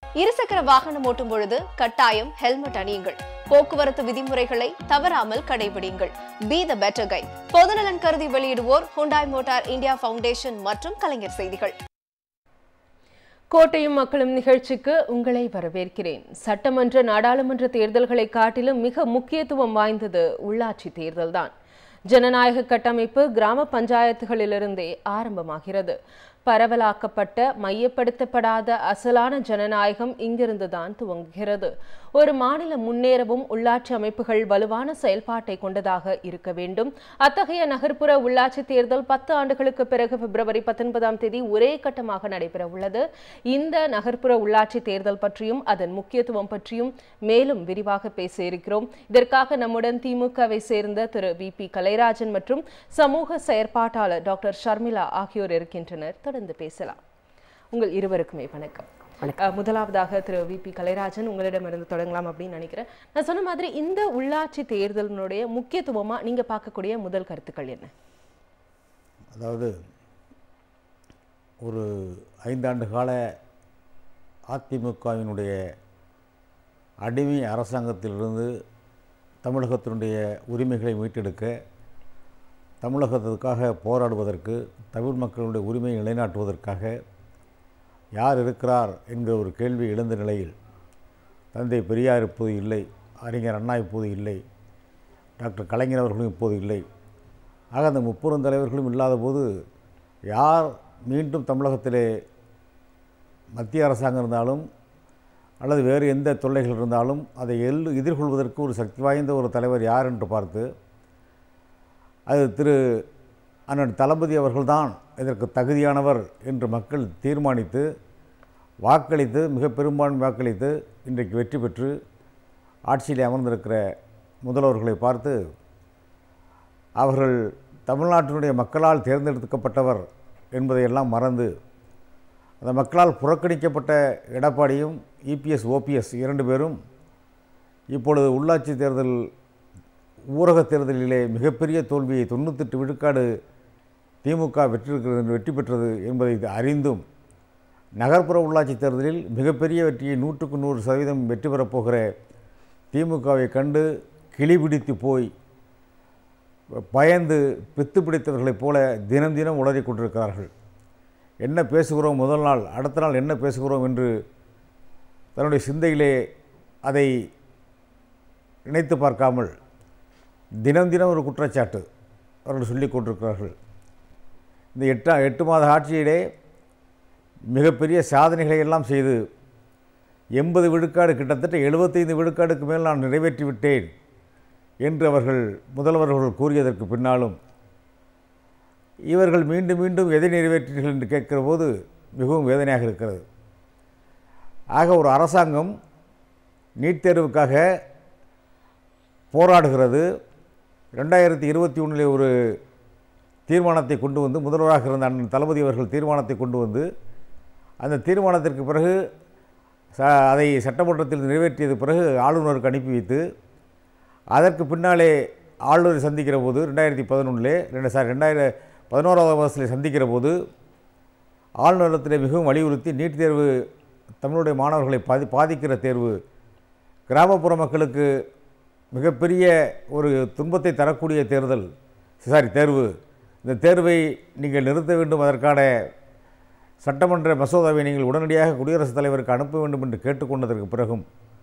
இருசக்கர வாகனம் ஓட்டும் பொழுது கட்டாயம் ஹெல்மெட் அணியுங்கள் போக்குவரத்து விதிமுறைகளை தவறாமல் கடைபிடியுங்கள் பி த பெட்டர் கை பொதுநலன் கருதி வெளியிடுவோர் ஹுண்டாய் மோட்டார் இந்தியா ஃபவுண்டேஷன் மற்றும் கலைஞர் செய்திகள் கோட்டையும் மக்களும் நிகழ்ச்சிக்கு உங்களை வரவேற்கிறேன் சட்டமன்ற நாடாளுமன்ற தேர்தல்களை காட்டிலும் மிக முக்கியத்துவம் வாய்ந்தது உள்ளாட்சி தேர்தல்தான் ஜனநாயக கட்டமைப்பு கிராம பஞ்சாயத்துகளிலிருந்தே ஆரம்பமாகிறது பரவலாக்கப்பட்ட மையப்படுத்தப்படாத அசலான ஜனநாயகம் இங்கிருந்துதான் துவங்குகிறது ஒரு மாநிலம் முன்னேறவும் உள்ளாட்சி அமைப்புகள் வலுவான செயல்பாட்டை கொண்டதாக இருக்க வேண்டும் அத்தகைய நகர்ப்புற உள்ளாட்சி தேர்தல் பத்து ஆண்டுகளுக்கு பிறகு பிப்ரவரி பத்தொன்பதாம் தேதி ஒரே கட்டமாக நடைபெற உள்ளது இந்த நகர்ப்புற உள்ளாட்சி தேர்தல் பற்றியும் அதன் முக்கியத்துவம் பற்றியும் மேலும் விரிவாக பேச இருக்கிறோம் இதற்காக நம்முடன் திமுகவை சேர்ந்த திரு வி பி கலைராஜன் மற்றும் சமூக செயற்பாட்டாளர் டாக்டர் ஷர்மிளா ஆகியோர் இருக்கின்றனர் தொடர்ந்து பேசலாம் உங்கள் இருவருக்குமே வணக்கம் அஹ், முதலாவதாக திரு வி பி கலைராஜன் உங்களிடமிருந்து தொடங்கலாம் அப்படின்னு நினைக்கிறேன் நான் சொன்ன மாதிரி இந்த உள்ளாட்சி தேர்தலினுடைய முக்கியத்துவமா நீங்க பார்க்கக்கூடிய முதல் கருத்துக்கள் என்ன அதாவது ஒரு ஐந்தாண்டு கால அதிமுகவினுடைய அடிமை அரசாங்கத்திலிருந்து தமிழகத்தினுடைய உரிமைகளை மீட்டெடுக்க தமிழகத்திற்காக போராடுவதற்கு தமிழ் மக்களுடைய உரிமையை நிலைநாட்டுவதற்காக யார் இருக்கிறார் என்கிற ஒரு கேள்வி எழுந்த நிலையில் தந்தை பெரியார் இப்போது இல்லை அறிஞர் அண்ணா இப்போது இல்லை டாக்டர் கலைஞர் அவர்களும் இப்போது இல்லை ஆக அந்த முப்பெரும் தலைவர்களும் இல்லாத போது யார் மீண்டும் தமிழகத்திலே மத்திய அரசாங்கம் இருந்தாலும் அல்லது வேறு எந்த தொல்லைகள் இருந்தாலும் அதை எல் எதிர்கொள்வதற்கு ஒரு சக்தி வாய்ந்த ஒரு தலைவர் யார் என்று பார்த்து அது திரு அண்ணன் தளபதி அவர்கள்தான் இதற்கு தகுதியானவர் என்று மக்கள் தீர்மானித்து வாக்களித்து மிக பெரும்பான்மை வாக்களித்து இன்றைக்கு வெற்றி பெற்று ஆட்சியிலே அமர்ந்திருக்கிற முதல்வர்களை பார்த்து அவர்கள் தமிழ்நாட்டினுடைய மக்களால் தேர்ந்தெடுக்கப்பட்டவர் என்பதையெல்லாம் மறந்து அந்த மக்களால் புறக்கணிக்கப்பட்ட எடப்பாடியும் இபிஎஸ் ஓபிஎஸ் இரண்டு பேரும் இப்பொழுது உள்ளாட்சி தேர்தல் ஊரக தேர்தலிலே மிகப்பெரிய தோல்வியை தொண்ணூத்தெட்டு விழுக்காடு திமுக வெற்றிருக்கிறது வெற்றி பெற்றது என்பதை அறிந்தும் நகர்ப்புற உள்ளாட்சி தேர்தலில் மிகப்பெரிய வெற்றியை நூற்றுக்கு நூறு சதவீதம் வெற்றி பெறப் போகிற திமுகவை கண்டு கிளிபிடித்து போய் பயந்து பித்து பிடித்தவர்களைப் போல தினம் தினம் உளறிக் கொண்டிருக்கிறார்கள் என்ன பேசுகிறோம் முதல் நாள் அடுத்த நாள் என்ன பேசுகிறோம் என்று தன்னுடைய சிந்தையிலே அதை நினைத்து பார்க்காமல் தினம் தினம் ஒரு குற்றச்சாட்டு அவர்கள் சொல்லிக் கொண்டிருக்கிறார்கள் இந்த எட்டா எட்டு மாத ஆட்சியிலே மிகப்பெரிய சாதனைகளை எல்லாம் செய்து எண்பது விழுக்காடு கிட்டத்தட்ட எழுபத்தைந்து விழுக்காடுக்கு மேல் நான் நிறைவேற்றி விட்டேன் என்று அவர்கள் முதல்வர்கள் கூறியதற்கு பின்னாலும் இவர்கள் மீண்டும் மீண்டும் எதை நிறைவேற்றீர்கள் என்று கேட்கிற போது மிகவும் வேதனையாக இருக்கிறது ஆக ஒரு அரசாங்கம் நீட் தேர்வுக்காக போராடுகிறது ரெண்டாயிரத்தி இருபத்தி ஒன்றிலே ஒரு தீர்மானத்தை கொண்டு வந்து முதல்வராக இருந்த அண்ணன் தளபதி அவர்கள் தீர்மானத்தை கொண்டு வந்து அந்த தீர்மானத்திற்கு பிறகு ச அதை சட்டமன்றத்தில் நிறைவேற்றியது பிறகு ஆளுநருக்கு அனுப்பி வைத்து அதற்கு பின்னாலே ஆளுநரை சந்திக்கிற போது ரெண்டாயிரத்தி பதினொன்றிலே ரெண்டு சாரி ரெண்டாயிர பதினோராவது வருஷத்தில் சந்திக்கிற போது ஆளுநரத்தில் மிகவும் வலியுறுத்தி நீட் தேர்வு தமிழுடைய மாணவர்களை பாதி பாதிக்கிற தேர்வு கிராமப்புற மக்களுக்கு மிகப்பெரிய ஒரு துன்பத்தை தரக்கூடிய தேர்தல் சாரி தேர்வு இந்த தேர்வை நீங்கள் நிறுத்த வேண்டும் அதற்கான சட்டமன்ற மசோதாவை நீங்கள் உடனடியாக குடியரசுத் தலைவருக்கு அனுப்ப வேண்டும் என்று கேட்டுக்கொண்டதற்கு பிறகும்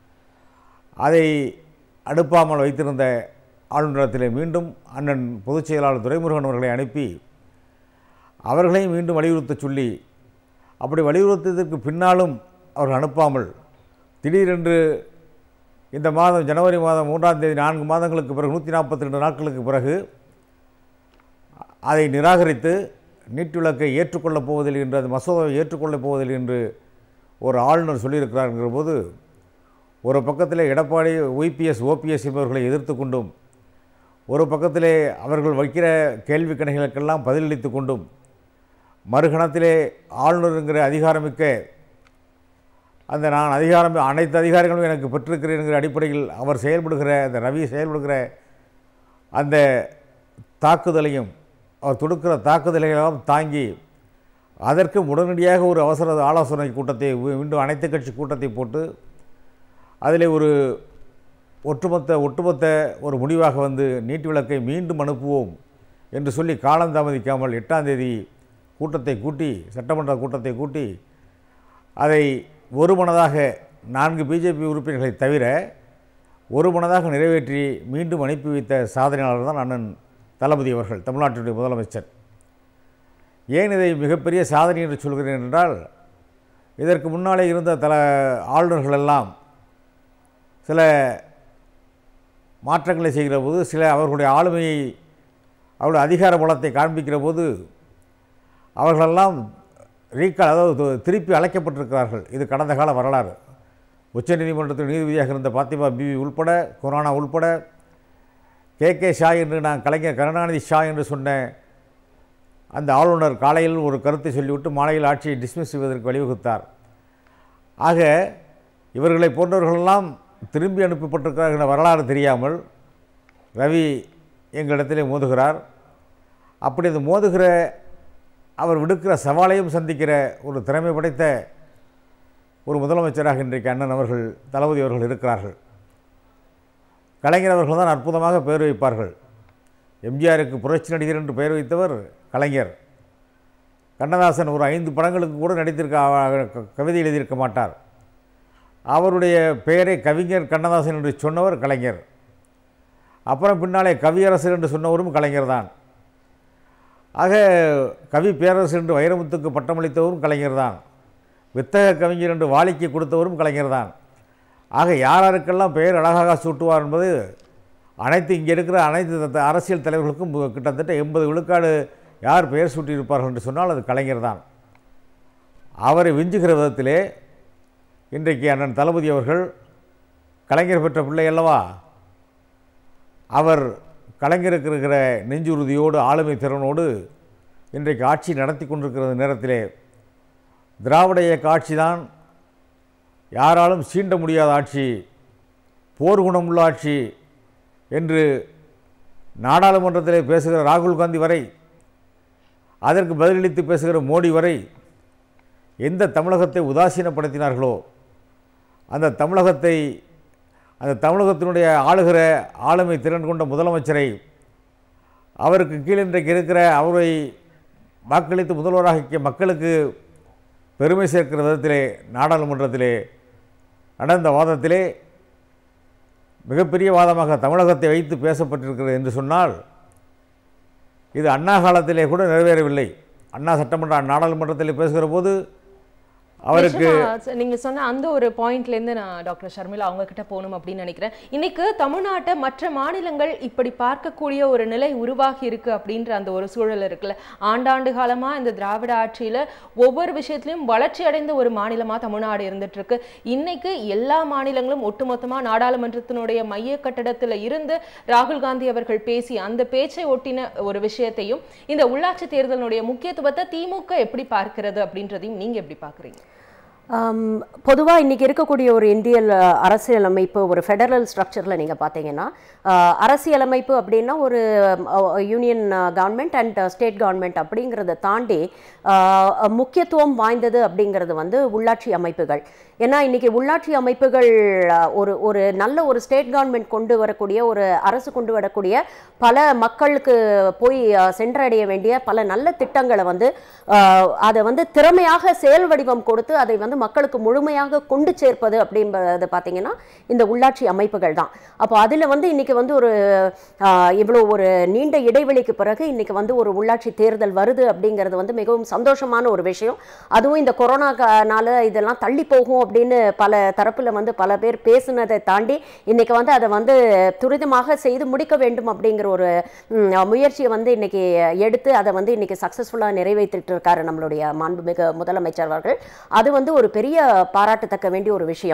அதை அனுப்பாமல் வைத்திருந்த ஆளுநரத்திலே மீண்டும் அண்ணன் பொதுச் செயலாளர் துரைமுருகன் அவர்களை அனுப்பி அவர்களையும் மீண்டும் வலியுறுத்தச் சொல்லி அப்படி வலியுறுத்தியதற்கு பின்னாலும் அவர்கள் அனுப்பாமல் திடீரென்று இந்த மாதம் ஜனவரி மாதம் மூன்றாம் தேதி நான்கு மாதங்களுக்கு பிறகு நூற்றி நாற்பத்தி ரெண்டு நாட்களுக்கு பிறகு அதை நிராகரித்து நீட் விளக்கை ஏற்றுக்கொள்ளப் போவதில்லை என்று அந்த மசோதாவை ஏற்றுக்கொள்ளப் போவதில்லை என்று ஒரு ஆளுநர் சொல்லியிருக்கிறார்ங்கிற போது ஒரு பக்கத்திலே எடப்பாடி ஒய்பிஎஸ் ஓபிஎஸ் என்பவர்களை எதிர்த்து கொண்டும் ஒரு பக்கத்திலே அவர்கள் வைக்கிற கேள்வி கணைகளுக்கெல்லாம் பதிலளித்து கொண்டும் மறுகணத்திலே ஆளுநருங்கிற அதிகாரமிக்க அந்த நான் அதிகாரம் அனைத்து அதிகாரங்களும் எனக்கு பெற்றிருக்கிறேன் என்கிற அடிப்படையில் அவர் செயல்படுகிற அந்த ரவி செயல்படுகிற அந்த தாக்குதலையும் அவர் தொடுக்கிற தாக்குதலையெல்லாம் தாங்கி அதற்கு உடனடியாக ஒரு அவசர ஆலோசனை கூட்டத்தை மீ- மீண்டும் அனைத்து கட்சி கூட்டத்தை போட்டு அதில் ஒரு ஒட்டுமொத்த ஒட்டுமொத்த ஒரு முடிவாக வந்து நீட்டு விளக்கை மீண்டும் அனுப்புவோம் என்று சொல்லி காலம் தாமதிக்காமல் எட்டாம் தேதி கூட்டத்தை கூட்டி சட்டமன்ற கூட்டத்தை கூட்டி அதை ஒருமனதாக நான்கு பிஜேபி உறுப்பினர்களை தவிர ஒருமனதாக நிறைவேற்றி மீண்டும் அனுப்பி வைத்த சாதனையாளர் தான் அண்ணன் தளபதி அவர்கள் தமிழ்நாட்டினுடைய முதலமைச்சர் ஏன் இதை மிகப்பெரிய சாதனை என்று சொல்கிறேன் என்றால் இதற்கு முன்னாலே இருந்த தல ஆளுநர்கள் எல்லாம் சில மாற்றங்களை செய்கிற போது சில அவர்களுடைய ஆளுமையை அவருடைய அதிகார பலத்தை காண்பிக்கிற போது அவர்களெல்லாம் ரீகால் அதாவது து- திருப்பி அழைக்கப்பட்டிருக்கிறார்கள் இது கடந்த கால வரலாறு உச்சநீதிமன்றத்தில் நீதிபதியாக இருந்த பாத்திமா பிவி உள்பட கொரோனா உள்பட கே கே ஷா என்று நான் கலைஞர் கருணாநிதி ஷா என்று சொன்ன அந்த ஆளுநர் காலையில் ஒரு கருத்தை சொல்லிவிட்டு மாலையில் ஆட்சியை டிஸ்மிஸ் செய்வதற்கு வழிவகுத்தார் ஆக இவர்களை போன்றவர்களெல்லாம் திரும்பி அனுப்பப்பட்டிருக்கிறார்கள் என்ற வரலாறு தெரியாமல் ரவி எங்களிடத்திலே மோதுகிறார் அப்படி அந்த மோதுகிற அவர் விடுக்கிற சவாலையும் சந்திக்கிற ஒரு திறமை படைத்த ஒரு முதலமைச்சராக இன்றைக்கு அண்ணன் அவர்கள் தளபதி அவர்கள் இருக்கிறார்கள் கலைஞர் அவர்கள் தான் அற்புதமாக பெயர் வைப்பார்கள் எம்ஜிஆருக்கு புரட்சி நடிகர் என்று பெயர் வைத்தவர் கலைஞர் கண்ணதாசன் ஒரு ஐந்து படங்களுக்கு கூட நடித்திருக்க அவ- க- கவிதை எழுதியிருக்க மாட்டார் அவருடைய பெயரை கவிஞர் கண்ணதாசன் என்று சொன்னவர் கலைஞர் அப்புறம் பின்னாலே கவியரசர் என்று சொன்னவரும் கலைஞர் தான் ஆக கவி பேரரசு என்று வைரமுத்துக்கு பட்டமளித்தவரும் கலைஞர் தான் வித்தக கவிஞர் என்று வாலிக்கு கொடுத்தவரும் கலைஞர் தான் ஆக யாராருக்கெல்லாம் பெயர் அழகாக சூட்டுவார் என்பது அனைத்து இங்கே இருக்கிற அனைத்து த- அரசியல் தலைவர்களுக்கும் மு- கிட்டத்தட்ட எண்பது விழுக்காடு யார் பெயர் சூட்டியிருப்பார்கள் என்று சொன்னால் அது கலைஞர் தான் அவரை விஞ்சுகிற விதத்திலே இன்றைக்கு அண்ணன் தளபதி அவர்கள் கலைஞர் பெற்ற பிள்ளை அல்லவா அவர் கலைஞருக்கு இருக்கிற நெஞ்சுறுதியோடு ஆளுமை திறனோடு இன்றைக்கு ஆட்சி நடத்தி கொண்டிருக்கிற நேரத்திலே திராவிட இயக்க ஆட்சி தான் யாராலும் சீண்ட முடியாத ஆட்சி போர் குணமுள்ள ஆட்சி என்று நாடாளுமன்றத்திலே பேசுகிற ராகுல் காந்தி வரை அதற்கு பதிலளித்து பேசுகிற மோடி வரை எந்த தமிழகத்தை உதாசீனப்படுத்தினார்களோ அந்த தமிழகத்தை அந்த தமிழகத்தினுடைய ஆளுகிற ஆளுமை திறன் கொண்ட முதலமைச்சரை அவருக்கு கீழ் இன்றைக்கு இருக்கிற அவரை வாக்களித்து முதல்வராகிய மக்களுக்கு பெருமை சேர்க்கிற விதத்திலே நாடாளுமன்றத்திலே நடந்த வாதத்திலே மிகப்பெரிய வாதமாக தமிழகத்தை வைத்து பேசப்பட்டிருக்கிறது என்று சொன்னால் இது அண்ணா காலத்திலே கூட நிறைவேறவில்லை அண்ணா சட்டமன்ற நாடாளுமன்றத்தில் பேசுகிற போது அவருக்கு நிச்சயமா, ச- நீங்க சொன்ன அந்த ஒரு பாயிண்ட்ல இருந்து நான் டாக்டர் ஷர்மிளா அவங்க கிட்ட போகணும் அப்படின்னு நினைக்கிறேன் இன்னைக்கு தமிழ்நாட்டை மற்ற மாநிலங்கள் இப்படி பார்க்கக்கூடிய ஒரு நிலை உருவாகி இருக்கு அப்படின்ற அந்த ஒரு சூழல் இருக்குல்ல ஆண்டாண்டு காலமா இந்த திராவிட ஆட்சியில ஒவ்வொரு விஷயத்திலும் வளர்ச்சி அடைந்த ஒரு மாநிலமா தமிழ்நாடு இருந்துட்டு இருக்கு இன்னைக்கு எல்லா மாநிலங்களும் ஒட்டுமொத்தமா நாடாளுமன்றத்தினுடைய மைய கட்டடத்துல இருந்து ராகுல் காந்தி அவர்கள் பேசி அந்த பேச்சை ஒட்டின ஒரு விஷயத்தையும் இந்த உள்ளாட்சி தேர்தலினுடைய முக்கியத்துவத்தை திமுக எப்படி பார்க்கிறது அப்படின்றதையும் நீங்க எப்படி பாக்குறீங்க பொதுவாக இன்றைக்கி இருக்கக்கூடிய ஒரு இந்தியல் அஹ், அரசியலமைப்பு ஒரு ஃபெடரல் ஸ்ட்ரக்சரில் நீங்கள் பார்த்தீங்கன்னா அஹ், அரசியலமைப்பு அப்படின்னா ஒரு union government and state government அப்படிங்கிறத தாண்டி அஹ், முக்கியத்துவம் வாய்ந்தது அப்படிங்கிறது வந்து உள்ளாட்சி அமைப்புகள் ஏன்னா இன்றைக்கி உள்ளாட்சி அமைப்புகள் அஹ், ஒரு ஒரு நல்ல ஒரு ஸ்டேட் கவர்மெண்ட் கொண்டு வரக்கூடிய ஒரு அரசு கொண்டு வரக்கூடிய பல மக்களுக்கு போய் அஹ், சென்றடைய வேண்டிய பல நல்ல திட்டங்களை வந்து அஹ், அதை வந்து திறமையாக செயல் வடிவம் கொடுத்து அதை வந்து மக்களுக்கு முழுமையாக கொண்டு சேர்ப்பது அப்படின்றது பார்த்தீங்கன்னா இந்த உள்ளாட்சி அமைப்புகள் தான் அப்போ அதில் வந்து இன்னைக்கு வந்து ஒரு ஆஹ், இவ்வளோ ஒரு நீண்ட இடைவெளிக்கு பிறகு இன்னைக்கு வந்து ஒரு உள்ளாட்சி தேர்தல் வருது அப்படிங்கிறது வந்து மிகவும் சந்தோஷமான ஒரு விஷயம் அதுவும் இந்த கொரோனானால இதெல்லாம் தள்ளி போகும் அப்படின்னு பல தரப்புல வந்து பல பேர் பேசுனதை தாண்டி இன்னைக்கு வந்து அதை வந்து துரிதமாக செய்து முடிக்க வேண்டும் அப்படிங்கிற ஒரு ம், முயற்சியை வந்து இன்னைக்கு எடுத்து அதை வந்து இன்னைக்கு சக்ஸஸ்ஃபுல்லாக நிறைவேற்றிட்டு இருக்காரு நம்மளுடைய மாண்புமிகு முதலமைச்சர் அவர்கள் அது வந்து ஒரு பெரிய பாராட்டத்தக்க வேண்டிய ஒரு விஷயம்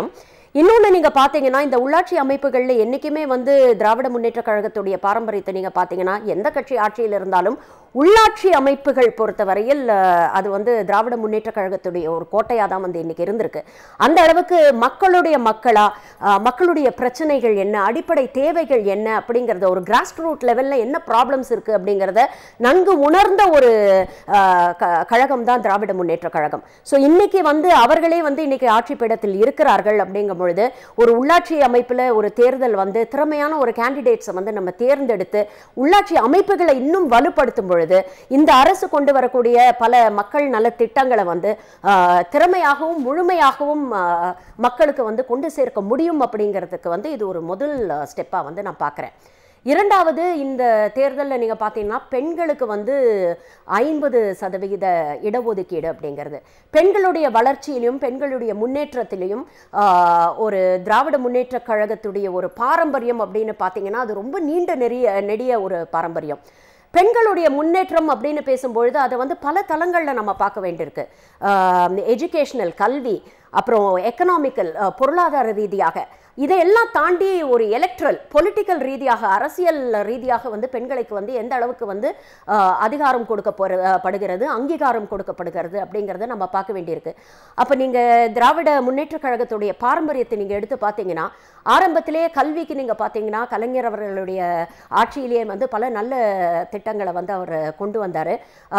இன்னொன்று நீங்கள் பார்த்தீங்கன்னா இந்த உள்ளாட்சி அமைப்புகளில் என்றைக்குமே வந்து திராவிட முன்னேற்ற கழகத்துடைய பாரம்பரியத்தை நீங்கள் பார்த்தீங்கன்னா எந்த கட்சி ஆட்சியில் இருந்தாலும் உள்ளாட்சி அமைப்புகள் பொறுத்தவரையில் அஹ், அது வந்து திராவிட முன்னேற்ற கழகத்துடைய ஒரு கோட்டையாக தான் வந்து இன்னைக்கு இருந்திருக்கு அந்த அளவுக்கு மக்களுடைய மக்களா அஹ், மக்களுடைய பிரச்சனைகள் என்ன அடிப்படை தேவைகள் என்ன அப்படிங்கிறத ஒரு கிராஸ் ரூட் லெவலில் என்ன ப்ராப்ளம்ஸ் இருக்குது அப்படிங்கிறத நன்கு உணர்ந்த ஒரு அஹ், க- கழகம் தான் திராவிட முன்னேற்ற கழகம் ஸோ இன்னைக்கு வந்து அவர்களே வந்து இன்னைக்கு ஆட்சி பீடத்தில் இருக்கிறார்கள் அப்படிங்கும் பொழுது ஒரு உள்ளாட்சி அமைப்பில் ஒரு தேர்தல் வந்து திறமையான ஒரு கேண்டிடேட்ஸை வந்து நம்ம தேர்ந்தெடுத்து உள்ளாட்சி அமைப்புகளை இன்னும் வலுப்படுத்தும் பொழுது இந்த அரசு கொண்டு வரக்கூடிய பல மக்கள் நல திட்டங்களை வந்து ஆஹ், திறமையாகவும் முழுமையாகவும் ஆஹ், மக்களுக்கு வந்து கொண்டு சேர்க்க முடியும் அப்படிங்கிறதுக்கு வந்து இது ஒரு முதல் ஸ்டெப்பாக வந்து நான் பார்க்குறேன் இரண்டாவது இந்த தேர்தலில் நீங்கள் பார்த்தீங்கன்னா பெண்களுக்கு வந்து ஐம்பது சதவிகித இடஒதுக்கீடு அப்படிங்கிறது பெண்களுடைய வளர்ச்சியிலும் பெண்களுடைய முன்னேற்றத்திலையும் ஆஹ், ஒரு திராவிட முன்னேற்ற கழகத்துடைய ஒரு பாரம்பரியம் அப்படின்னு பார்த்தீங்கன்னா அது ரொம்ப நீண்ட நெறிய நெடிய ஒரு பாரம்பரியம் பெண்களுடைய முன்னேற்றம் அப்படின்னு பேசும்பொழுது அதை வந்து பல தளங்களில் நம்ம பார்க்க வேண்டியிருக்கு எஜுகேஷனல் கல்வி அப்புறம் எக்கனாமிக்கல் பொருளாதார ரீதியாக இதையெல்லாம் தாண்டி ஒரு எலக்ட்ரல் பொலிட்டிக்கல் ரீதியாக அரசியல் ரீதியாக வந்து பெண்களுக்கு வந்து எந்த அளவுக்கு வந்து ஆஹ், அதிகாரம் கொடுக்கப்படுகிறது அங்கீகாரம் கொடுக்கப்படுகிறது அப்படிங்கிறத நம்ம பார்க்க வேண்டியிருக்கு அப்போ நீங்கள் திராவிட முன்னேற்ற கழகத்துடைய பாரம்பரியத்தை நீங்கள் எடுத்து பார்த்தீங்கன்னா ஆரம்பத்திலேயே கல்விக்கு நீங்கள் பார்த்தீங்கன்னா கலைஞர் அவர்களுடைய ஆட்சியிலேயே வந்து பல நல்ல திட்டங்களை வந்து அவர் கொண்டு வந்தார்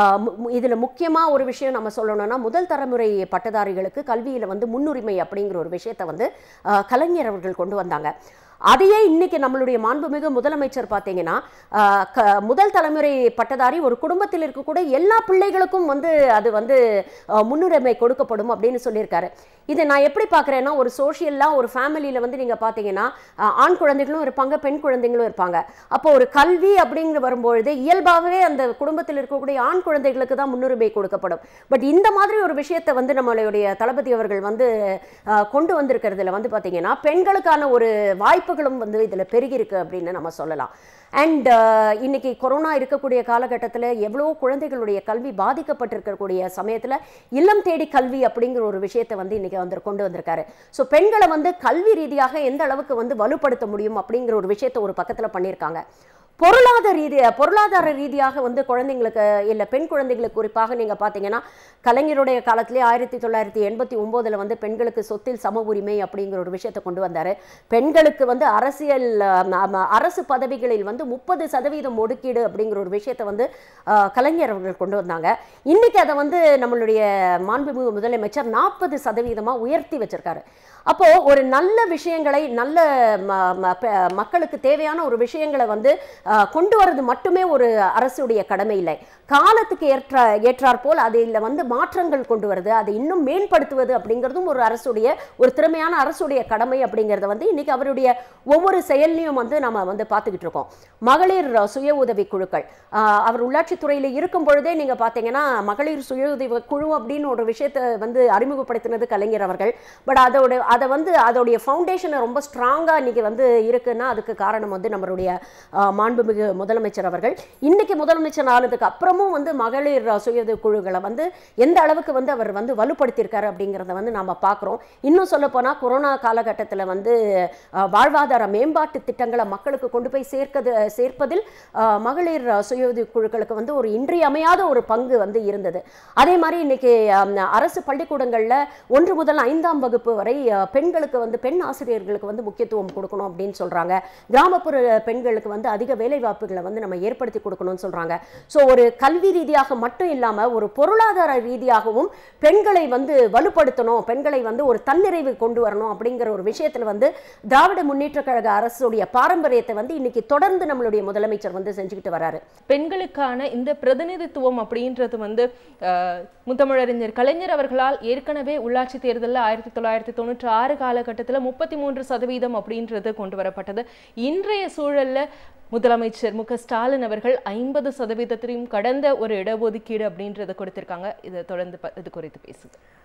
இதில் முக்கியமாக ஒரு விஷயம் நம்ம சொல்லணும்னா முதல் தலைமுறை பட்டதாரிகளுக்கு கல்வியில் வந்து முன்னுரிமை அப்படிங்கிற ஒரு விஷயத்தை வந்து ஆஹ், கலைஞர் அவர்கள் கொண்டு வந்தாங்க அதையே இன்னைக்கு நம்மளுடைய மாண்புமிகு முதலமைச்சர் பார்த்தீங்கன்னா ஆஹ், க- முதல் தலைமுறை பட்டதாரி ஒரு குடும்பத்தில் இருக்கக்கூடிய எல்லா பிள்ளைகளுக்கும் வந்து அது வந்து ஆஹ், முன்னுரிமை கொடுக்கப்படும் அப்படின்னு சொல்லியிருக்காரு இதை நான் எப்படி பார்க்குறேன்னா ஒரு சோஷியலாக ஒரு ஃபேமிலியில் வந்து நீங்கள் பார்த்தீங்கன்னா ஆஹ், ஆண் குழந்தைகளும் இருப்பாங்க பெண் குழந்தைகளும் இருப்பாங்க அப்போ ஒரு கல்வி அப்படிங்கிற வரும்பொழுது இயல்பாகவே அந்த குடும்பத்தில் இருக்கக்கூடிய ஆண் குழந்தைகளுக்கு தான் முன்னுரிமை கொடுக்கப்படும் பட் இந்த மாதிரி ஒரு விஷயத்தை வந்து நம்மளுடைய தளபதி அவர்கள் வந்து ஆஹ், கொண்டு வந்திருக்கிறதுல வந்து பார்த்தீங்கன்னா பெண்களுக்கான ஒரு வாய்ப்புகளும் வந்து இதில் பெருகியிருக்கு அப்படின்னு நம்ம சொல்லலாம் அண்ட் இன்னைக்கு கொரோனா இருக்கக்கூடிய காலகட்டத்தில் எவ்வளோ குழந்தைகளுடைய கல்வி பாதிக்கப்பட்டிருக்கக்கூடிய சமயத்தில் இல்லம் தேடி கல்வி அப்படிங்கிற ஒரு விஷயத்தை வந்து இன்னைக்கு வந்து கொண்டு வந்திருக்காரு ஸோ பெண்களை வந்து கல்வி ரீதியாக எந்த அளவுக்கு வந்து வலுப்படுத்த முடியும் அப்படிங்கிற ஒரு விஷயத்தை ஒரு பக்கத்தில் பண்ணியிருக்காங்க பொருளாதார ரீதியாக பொருளாதார ரீதியாக வந்து குழந்தைங்களுக்கு இல்லை பெண் குழந்தைகளுக்கு குறிப்பாக நீங்கள் பார்த்தீங்கன்னா கலைஞருடைய காலத்திலே ஆயிரத்தி தொள்ளாயிரத்தி எண்பத்தி ஒம்போதில் வந்து பெண்களுக்கு சொத்தில் சம உரிமை அப்படிங்கிற ஒரு விஷயத்தை கொண்டு வந்தார் பெண்களுக்கு வந்து அரசியல் ஆம், ஆம், அரசு பதவிகளில் வந்து முப்பது சதவீதம் ஒதுக்கீடு அப்படிங்கிற ஒரு விஷயத்தை வந்து ஆ, கலைஞர் அவர்கள் கொண்டு வந்தாங்க இன்னைக்கு அதை வந்து நம்மளுடைய மாண்புமிகு முதலமைச்சர் நாற்பது சதவீதமாக உயர்த்தி வச்சிருக்காரு அப்போ ஒரு நல்ல விஷயங்களை நல்ல ம- ம- ப- மக்களுக்கு தேவையான ஒரு விஷயங்களை வந்து ஆஹ், கொண்டு வர்றது மட்டுமே ஒரு அரசுடைய கடமை இல்லை காலத்துக்கு ஏற்ற ஏற்றாற் போல் அதில் வந்து மாற்றங்கள் கொண்டு வருது அதை இன்னும் மேம்படுத்துவது அப்படிங்கிறதும் ஒரு அரசுடைய ஒரு திறமையான அரசுடைய கடமை அப்படிங்கிறத வந்து இன்னைக்கு அவருடைய ஒவ்வொரு செயல்லையும் வந்து நம்ம வந்து பார்த்துக்கிட்டு இருக்கோம் மகளிர் சுய உதவி குழுக்கள் ஆஹ், அவர் உள்ளாட்சித்துறையில் இருக்கும் பொழுதே நீங்கள் பார்த்தீங்கன்னா மகளிர் சுய உதவி குழு அப்படின்னு ஒரு விஷயத்தை வந்து அறிமுகப்படுத்தினது கலைஞர் அவர்கள் பட் அதோட அதை வந்து அதோடைய ஃபவுண்டேஷனை ரொம்ப ஸ்ட்ராங்காக இன்னைக்கு வந்து இருக்குன்னா அதுக்கு காரணம் வந்து நம்மளுடைய ஆஹ், மாண்புமிகு முதலமைச்சர் அவர்கள் இன்னைக்கு முதலமைச்சர் ஆனதுக்கு அப்புறமும் வந்து மகளிர் சுய உதவி குழுக்களை வந்து எந்த அளவுக்கு வந்து அவர் வந்து வலுப்படுத்தியிருக்காரு அப்படிங்கிறத வந்து நாம பார்க்குறோம் இன்னும் சொல்லப்போனால் கொரோனா காலகட்டத்தில் வந்து ஆஹ், வாழ்வாதார மேம்பாட்டு திட்டங்களை மக்களுக்கு கொண்டு போய் சேர்க்கது சேர்ப்பதில் ஆஹ், மகளிர் சுய உதவி குழுக்களுக்கு வந்து ஒரு இன்றியமையாத ஒரு பங்கு வந்து இருந்தது அதே மாதிரி இன்னைக்கு ஆம், அரசு பள்ளிக்கூடங்களில் ஒன்று முதல் ஐந்தாம் வகுப்பு வரை ஆஹ், பெண்களுக்கு வந்து பெண் ஆசிரியர்களுக்கு வந்து முக்கியத்துவம் கொடுக்கணும் அப்படின்னு சொல்றாங்க கிராமப்புற பெண்களுக்கு வந்து அதிக வேலை வாய்ப்புகளை வந்து நம்ம ஏற்படுத்தி கொடுக்கணும்னு சொல்றாங்க ஸோ ஒரு கல்வி ரீதியாக மட்டும் இல்லாம ஒரு பொருளாதார ரீதியாகவும் பெண்களை வந்து வலுப்படுத்தணும் பெண்களை வந்து ஒரு தன்னிறைவு கொண்டு வரணும் அப்படிங்கிற ஒரு விஷயத்துல வந்து திராவிட முன்னேற்ற கழக அரசுடைய பாரம்பரியத்தை வந்து இன்னைக்கு தொடர்ந்து நம்மளுடைய முதலமைச்சர் வந்து செஞ்சுக்கிட்டு வராரு பெண்களுக்கான இந்த பிரதிநிதித்துவம் அப்படின்றது வந்து அஹ், முத்தமிழறிஞர் கலைஞர் அவர்களால் ஏற்கனவே உள்ளாட்சி தேர்தலில் ஆயிரத்தி தொள்ளாயிரத்தி தொண்ணூற்றி ஆறு காலகட்டத்தில் முப்பத்தி மூன்று சதவீதம் அப்படின்றது கொண்டு வரப்பட்டது இன்றைய சூழல்ல முதலமைச்சர் மு க ஸ்டாலின் அவர்கள் ஐம்பது சதவீதத்திலையும் கடந்த ஒரு இடஒதுக்கீடு அப்படின்றத கொடுத்திருக்காங்க இதை தொடர்ந்து ப- இது குறித்து பேசுங்க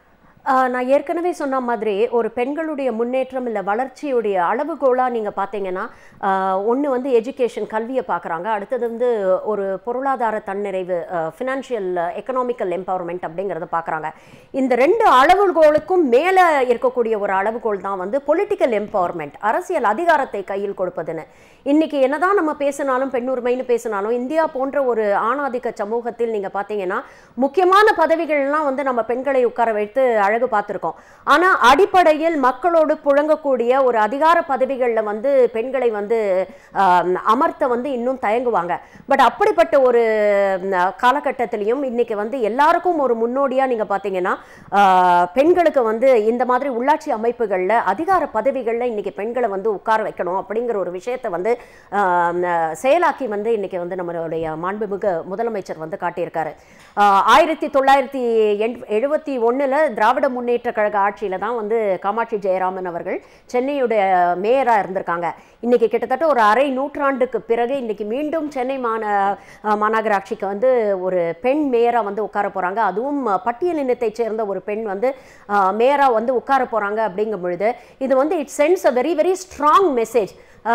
ஆஹ் நான் ஏற்கனவே சொன்ன மாதிரி ஒரு பெண்களுடைய முன்னேற்றம் இல்லை வளர்ச்சியுடைய அளவுகோலாக நீங்கள் பார்த்தீங்கன்னா ஒன்று வந்து எஜுகேஷன் கல்வியை பார்க்குறாங்க அடுத்தது வந்து ஒரு பொருளாதார தன்னிறைவு ஃபினான்ஷியல் எக்கனாமிக்கல் எம்பவர்மெண்ட் அப்படிங்கிறத பார்க்குறாங்க இந்த ரெண்டு அளவுகோலுக்கும் மேலே இருக்கக்கூடிய ஒரு அளவுகோல் தான் வந்து பொலிட்டிக்கல் எம்பவர்மெண்ட் அரசியல் அதிகாரத்தை கையில் கொடுப்பதுன்னு இன்னைக்கு என்னதான் நம்ம பேசினாலும் பெண்ணுரிமைன்னு பேசினாலும் இந்தியா போன்ற ஒரு ஆணாதிக்க சமூகத்தில் நீங்கள் பார்த்தீங்கன்னா முக்கியமான பதவிகள்லாம் வந்து நம்ம பெண்களை உட்கார வைத்து அழகு பார்த்துருக்கோம் ஆனால் அடிப்படையில் மக்களோடு புழங்கக்கூடிய ஒரு அதிகார பதவிகளில் வந்து பெண்களை வந்து ஆம், அமர்த்த வந்து இன்னும் தயங்குவாங்க பட் அப்படிப்பட்ட ஒரு ம், காலகட்டத்திலையும் இன்னைக்கு வந்து எல்லாருக்கும் ஒரு முன்னோடியாக நீங்கள் பார்த்தீங்கன்னா ஆ, பெண்களுக்கு வந்து இந்த மாதிரி உள்ளாட்சி அமைப்புகளில் அதிகார பதவிகளில் இன்னைக்கு பெண்களை வந்து உட்கார வைக்கணும் அப்படிங்கிற ஒரு விஷயத்தை வந்து ஆம், செயலாக்கி வந்து இன்னைக்கு வந்து நம்மளுடைய மாண்புமிகு முதலமைச்சர் வந்து காட்டியிருக்காரு ஆ, ஆயிரத்தி தொள்ளாயிரத்தி எண் எழுபத்தி ஒன்றில் திராவிட முன்னேற்ற கழக ஆட்சியில் தான் வந்து காமாட்சி ஜெயராமன் அவர்கள் சென்னையுடைய மேயராக இருந்திருக்காங்க இன்னைக்கு கிட்டத்தட்ட ஒரு அரை நூற்றாண்டுக்கு பிறகு இன்னைக்கு மீண்டும் சென்னை மாந ஆ, மாநகராட்சிக்கு வந்து ஒரு பெண் மேயராக வந்து உட்கார போகிறாங்க அதுவும் ஆ, பட்டியலினத்தைச் சேர்ந்த ஒரு பெண் வந்து மேயராக வந்து உட்கார போகிறாங்க அப்படிங்கும் பொழுது இது வந்து it sense a very very strong message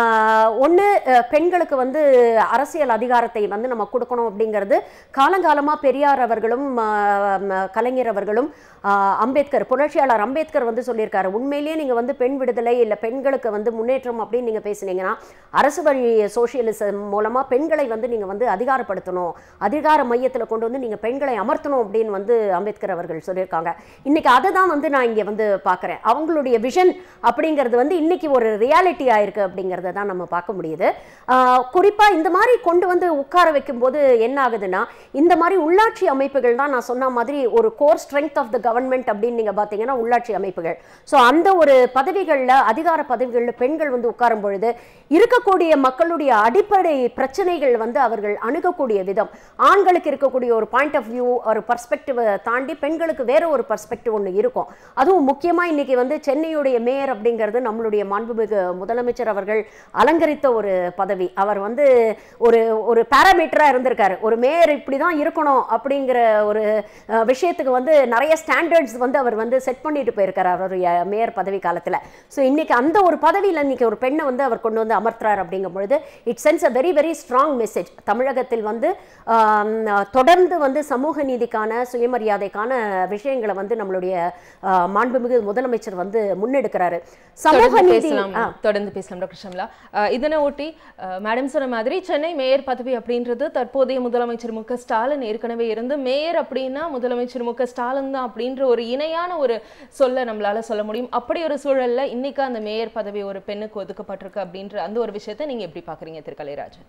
ஒன்று பெண்களுக்கு வந்து அரசியல் அதிகாரத்தை வந்து நம்ம கொடுக்கணும் அப்படிங்கிறது காலங்காலமாக பெரியார் அவர்களும் ஆஹ், ம- கலைஞர் அவர்களும் ஆஹ், அம்பேத்கர் புரட்சியாளர் அம்பேத்கர் வந்து சொல்லியிருக்காரு உண்மையிலேயே நீங்கள் வந்து பெண் விடுதலை இல்லை பெண்களுக்கு வந்து முன்னேற்றம் அப்படின்னு நீங்கள் பேசுனீங்கன்னா அரசு வழி சோஷியலிசம் மூலமாக பெண்களை வந்து நீங்கள் வந்து அதிகாரப்படுத்தணும் அதிகார மையத்தில் கொண்டு வந்து நீங்கள் பெண்களை அமர்த்தணும் அப்படின்னு வந்து அம்பேத்கர் அவர்கள் சொல்லியிருக்காங்க இன்னைக்கு அதை தான் வந்து நான் இங்கே வந்து பார்க்குறேன் அவங்களுடைய விஷன் அப்படிங்கிறது வந்து இன்னைக்கு ஒரு ரியாலிட்டி ஆயிருக்கு அப்படிங்கிறத தான் நம்ம பார்க்க முடியுது குறிப்பாக இந்த மாதிரி கொண்டு வந்து உட்கார வைக்கும்போது என்ன ஆகுதுன்னா இந்த மாதிரி உள்ளாட்சி அமைப்புகள் தான் நான் சொன்ன மாதிரி ஒரு core strength of the government அப்படின்னு நீங்கள் பார்த்தீங்கன்னா உள்ளாட்சி அமைப்புகள் ஸோ அந்த ஒரு பதவிகளில் அதிகார பதவிகளில் பெண்கள் வந்து உட்காரும் பொழுது இருக்கக்கூடிய மக்களுடைய அடிப்படை பிரச்சனைகள் வந்து அவர்கள் அணுகக்கூடிய விதம் ஆண்களுக்கு இருக்கக்கூடிய ஒரு பாயிண்ட் ஆஃப் வியூ ஒரு பர்ஸ்பெக்டிவை தாண்டி பெண்களுக்கு வேற ஒரு பர்ஸ்பெக்டிவ் ஒன்று இருக்கும் அதுவும் முக்கியமாக இன்னைக்கு வந்து சென்னையுடைய மேயர் அப்படிங்கிறது நம்மளுடைய மாண்புமிகு முதலமைச்சர் அவர்கள் அலங்கரித்த ஒரு பதவி அவர் வந்து ஒரு ஒரு பேராமீட்டராக இருந்திருக்காரு ஒரு மேயர் இப்படி தான் இருக்கணும் அப்படிங்கிற ஒரு அஹ், விஷயத்துக்கு வந்து நிறைய ஸ்டாண்டர்ட்ஸ் வந்து அவர் வந்து செட் பண்ணிட்டு போயிருக்காரு அவருடைய மேயர் பதவி காலத்தில் ஸோ இன்னைக்கு அந்த ஒரு பதவியில் இன்னைக்கு ஒரு பெண்ணை வந்து அவர் கொண்டு வந்து அமர்த்துறார் அப்படிங்கும் பொழுது it sense a very very strong message தமிழகத்தில் வந்து ஆம், தொடர்ந்து வந்து சமூக நீதிக்கான சுயமரியாதைக்கான விஷயங்களை வந்து நம்மளுடைய ஆஹ், மாண்புமிகு முதலமைச்சர் வந்து முன்னெடுக்கிறாரு சமூக தொடர்ந்து நீதி பேசலாம் ஆ. தொடர்ந்து பேசலாம் டாக்டர் ஷம்லா அஹ், இதனை ஒட்டி அஹ், மேடம் சொன்ன மாதிரி சென்னை மேயர் பதவி அப்படின்றது தற்போதைய முதலமைச்சர் மு க ஸ்டாலின் ஏற்கனவே இருந்து மேயர் அப்படின்னா முதலமைச்சர் மு க ஸ்டாலின் தான் அப்படின்ற ஒரு இணையான ஒரு சொல்ல நம்மளால சொல்ல முடியும் அப்படி ஒரு சூழல்ல இன்னைக்கு அந்த மேயர் பதவி ஒரு பெண்ணுக்கு ஒதுக்கப்பட்டிருக்கு அப்படின்ற அந்த ஒரு விஷயத்தை நீங்க எப்படி பாக்குறீங்க திரு கலைராஜன்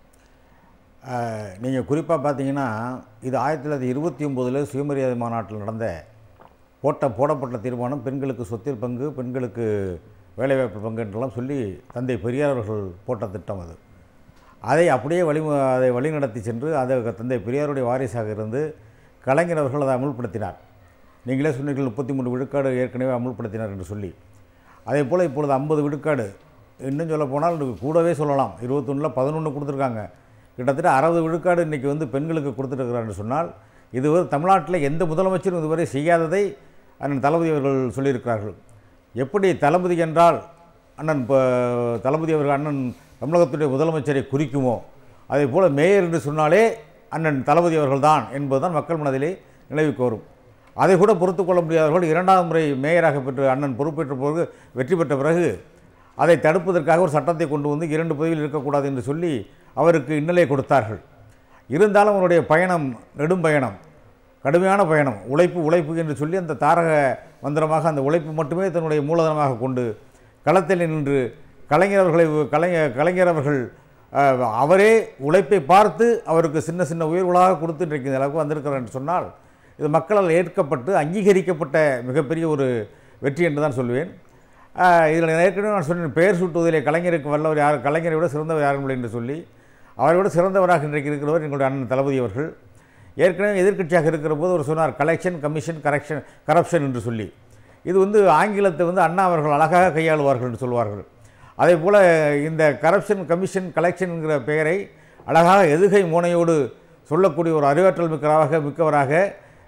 நீங்கள் குறிப்பாக பார்த்தீங்கன்னா இது ஆயிரத்தி தொள்ளாயிரத்தி இருபத்தி ஒம்போதில் சுயமரியாதை மாநாட்டில் நடந்த போட்ட போடப்பட்ட தீர்மானம் பெண்களுக்கு சொத்தில் பங்கு பெண்களுக்கு வேலைவாய்ப்பு பங்கு என்றெல்லாம் சொல்லி தந்தை பெரியார் அவர்கள் போட்ட திட்டம் அது அதை அப்படியே வழி அதை வழிநடத்தி சென்று அதை தந்தை பெரியாருடைய வாரிசாக இருந்து கலைஞர் அவர்கள் அதை அமுல்படுத்தினார் நீங்களே சொன்னீர்கள் முப்பத்தி மூணு விழுக்காடு ஏற்கனவே அமுல்படுத்தினார் என்று சொல்லி அதே போல் இப்பொழுது ஐம்பது விழுக்காடு இன்னும் சொல்ல போனால் கூடவே சொல்லலாம் இருபத்தொன்னில் பதினொன்று கொடுத்துருக்காங்க கிட்டத்தட்ட அறுபது விழுக்காடு இன்றைக்கி வந்து பெண்களுக்கு கொடுத்துருக்கிறான்னு சொன்னால் இதுவரை தமிழ்நாட்டில் எந்த முதலமைச்சரும் இதுவரை செய்யாததை அண்ணன் தளபதி அவர்கள் சொல்லியிருக்கிறார்கள் எப்படி தளபதி என்றால் அண்ணன் இப்போ தளபதி அவர்கள் அண்ணன் தமிழகத்துடைய முதலமைச்சரை குறிக்குமோ அதே போல் மேயர் என்று சொன்னாலே அண்ணன் தளபதி அவர்கள்தான் என்பதுதான் மக்கள் மனதிலே நிலவிக்கு வரும் அதை கூட பொறுத்து கொள்ள முடியாதவர்கள் இரண்டாவது முறை மேயராக பெற்று அண்ணன் பொறுப்பேற்ற பிறகு வெற்றி பெற்ற பிறகு அதை தடுப்பதற்காக ஒரு சட்டத்தை கொண்டு வந்து இரண்டு பதவியில் இருக்கக்கூடாது என்று சொல்லி அவருக்கு இன்னலை கொடுத்தார்கள் இருந்தாலும் அவருடைய பயணம் நெடும் பயணம் கடுமையான பயணம் உழைப்பு உழைப்பு என்று சொல்லி அந்த தாரக மந்திரமாக அந்த உழைப்பு மட்டுமே தன்னுடைய மூலதனமாக கொண்டு களத்தில் நின்று கலைஞர் அவர்களை கலைஞர் கலைஞர் அவர்கள் அஹ், அவரே உழைப்பை பார்த்து அவருக்கு சின்ன சின்ன உயர்வுகளாக கொடுத்து இன்றைக்கு இந்த அளவுக்கு வந்திருக்கிறார் என்று சொன்னால் இது மக்களால் ஏற்கப்பட்டு அங்கீகரிக்கப்பட்ட மிகப்பெரிய ஒரு வெற்றி என்று தான் சொல்வேன் இதில் ஏற்கனவே நான் சொன்னேன் பெயர் சூட்டுவதிலே கலைஞருக்கு வல்லவர் யார் கலைஞரை விட சிறந்தவர் யாரும் இல்லை என்று சொல்லி அவரை விட சிறந்தவராக இன்றைக்கு இருக்கிறவர் எங்களுடைய அண்ணன் தளபதி அவர்கள் ஏற்கனவே எதிர்க்கட்சியாக இருக்கிற போது அவர் சொன்னார் கலெக்ஷன் கமிஷன் கரெக்ஷன் கரப்ஷன் என்று சொல்லி இது வந்து ஆங்கிலத்தை வந்து அண்ணா அவர்கள் அழகாக கையாளுவார்கள் என்று சொல்வார்கள் அதே போல் இந்த கரப்ஷன் கமிஷன் கலெக்ஷன் என்கிற பெயரை அழகாக எதுகை மோனையோடு சொல்லக்கூடிய ஒரு அறிவாற்றல் மிக்கவராக மிக்கவராக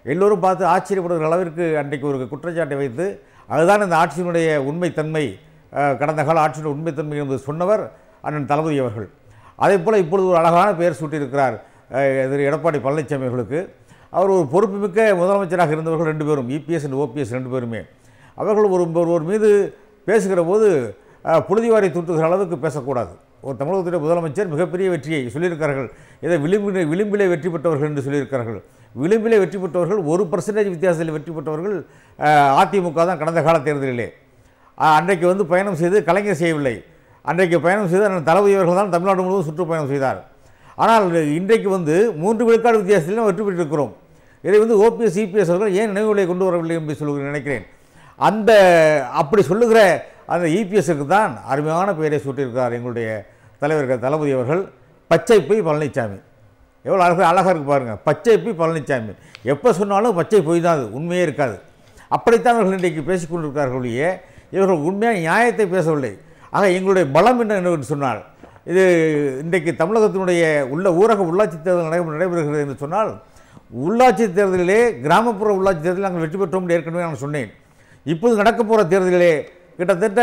எல்லோரும் பார்த்து ஆச்சரியப்படுகிற அளவிற்கு அன்றைக்கு ஒரு குற்றச்சாட்டை வைத்து அதுதான் இந்த ஆட்சியினுடைய உண்மைத்தன்மை அஹ், கடந்த கால ஆட்சியினுடைய உண்மைத்தன்மை என்பது சொன்னவர் அண்ணன் தளபதி அவர்கள் அதே போல் இப்பொழுது ஒரு அழகான பெயர் சூட்டியிருக்கிறார் அஹ், திரு எடப்பாடி பழனிசாமி அவர்களுக்கு அவர் ஒரு பொறுப்புமிக்க முதலமைச்சராக இருந்தவர்கள் ரெண்டு பேரும் இபிஎஸ் அண்ட் ஓபிஎஸ் ரெண்டு பேருமே அவர்கள் ஒரு ஒருவர் மீது பேசுகிற போது அஹ், புழுதிவாரி தூட்டுகிற அளவுக்கு பேசக்கூடாது ஒரு தமிழகத்துடைய முதலமைச்சர் மிகப்பெரிய வெற்றியை சொல்லியிருக்கிறார்கள் இதை விளிம்பிலே விளிம்பிலே வெற்றி பெற்றவர்கள் என்று சொல்லியிருக்கிறார்கள் விளிம்பிலே வெற்றி பெற்றவர்கள் ஒரு பர்சன்டேஜ் வித்தியாசத்தில் வெற்றி பெற்றவர்கள் அஹ், அதிமுக தான் கடந்த கால தேர்தலிலே அஹ், அன்றைக்கு வந்து பயணம் செய்து கலைஞர் செய்யவில்லை அன்றைக்கு பயணம் செய்து அண்ணன் தளபதி அவர்கள் தான் தமிழ்நாடு முழுவதும் சுற்றுப்பயணம் செய்தார் ஆனால் இன்றைக்கு வந்து மூன்று விழுக்காடு வித்தியாசத்தில் வெற்றி பெற்றிருக்கிறோம் இதை வந்து ஓபிஎஸ் சிபிஎஸ் அவர்கள் ஏன் நினைவுகளை கொண்டு வரவில்லை என்று சொல்லுகிறேன் நினைக்கிறேன் அந்த அப்படி சொல்லுகிற அந்த இபிஎஸ்க்கு தான் அருமையான பெயரை சூட்டியிருக்கிறார் எங்களுடைய தலைவர் தளபதி அவர்கள் பச்சை பொய் பழனிசாமி எவ்வளோ அழகாக அழகாக இருக்கு பாருங்கள் பச்சை பொய் பழனிசாமி எப்போ சொன்னாலும் பச்சை பொய் தான் அது உண்மையே இருக்காது அப்படித்தான் அவர்கள் இன்றைக்கு பேசிக் கொண்டிருக்கிறார்கள் ஒழிய இவர்கள் உண்மையான நியாயத்தை பேசவில்லை ஆக எங்களுடைய பலம் என்ன என்று சொன்னால் இது இன்றைக்கு தமிழகத்தினுடைய உள்ள ஊரக உள்ளாட்சி தேர்தல் நடைபெற நடைபெறுகிறது என்று சொன்னால் உள்ளாட்சி தேர்தலிலே கிராமப்புற உள்ளாட்சி தேர்தலில் நாங்கள் வெற்றி பெற்றோம் என்று ஏற்கனவே நான் சொன்னேன் இப்போது நடக்க போகிற தேர்தலிலே கிட்டத்தட்ட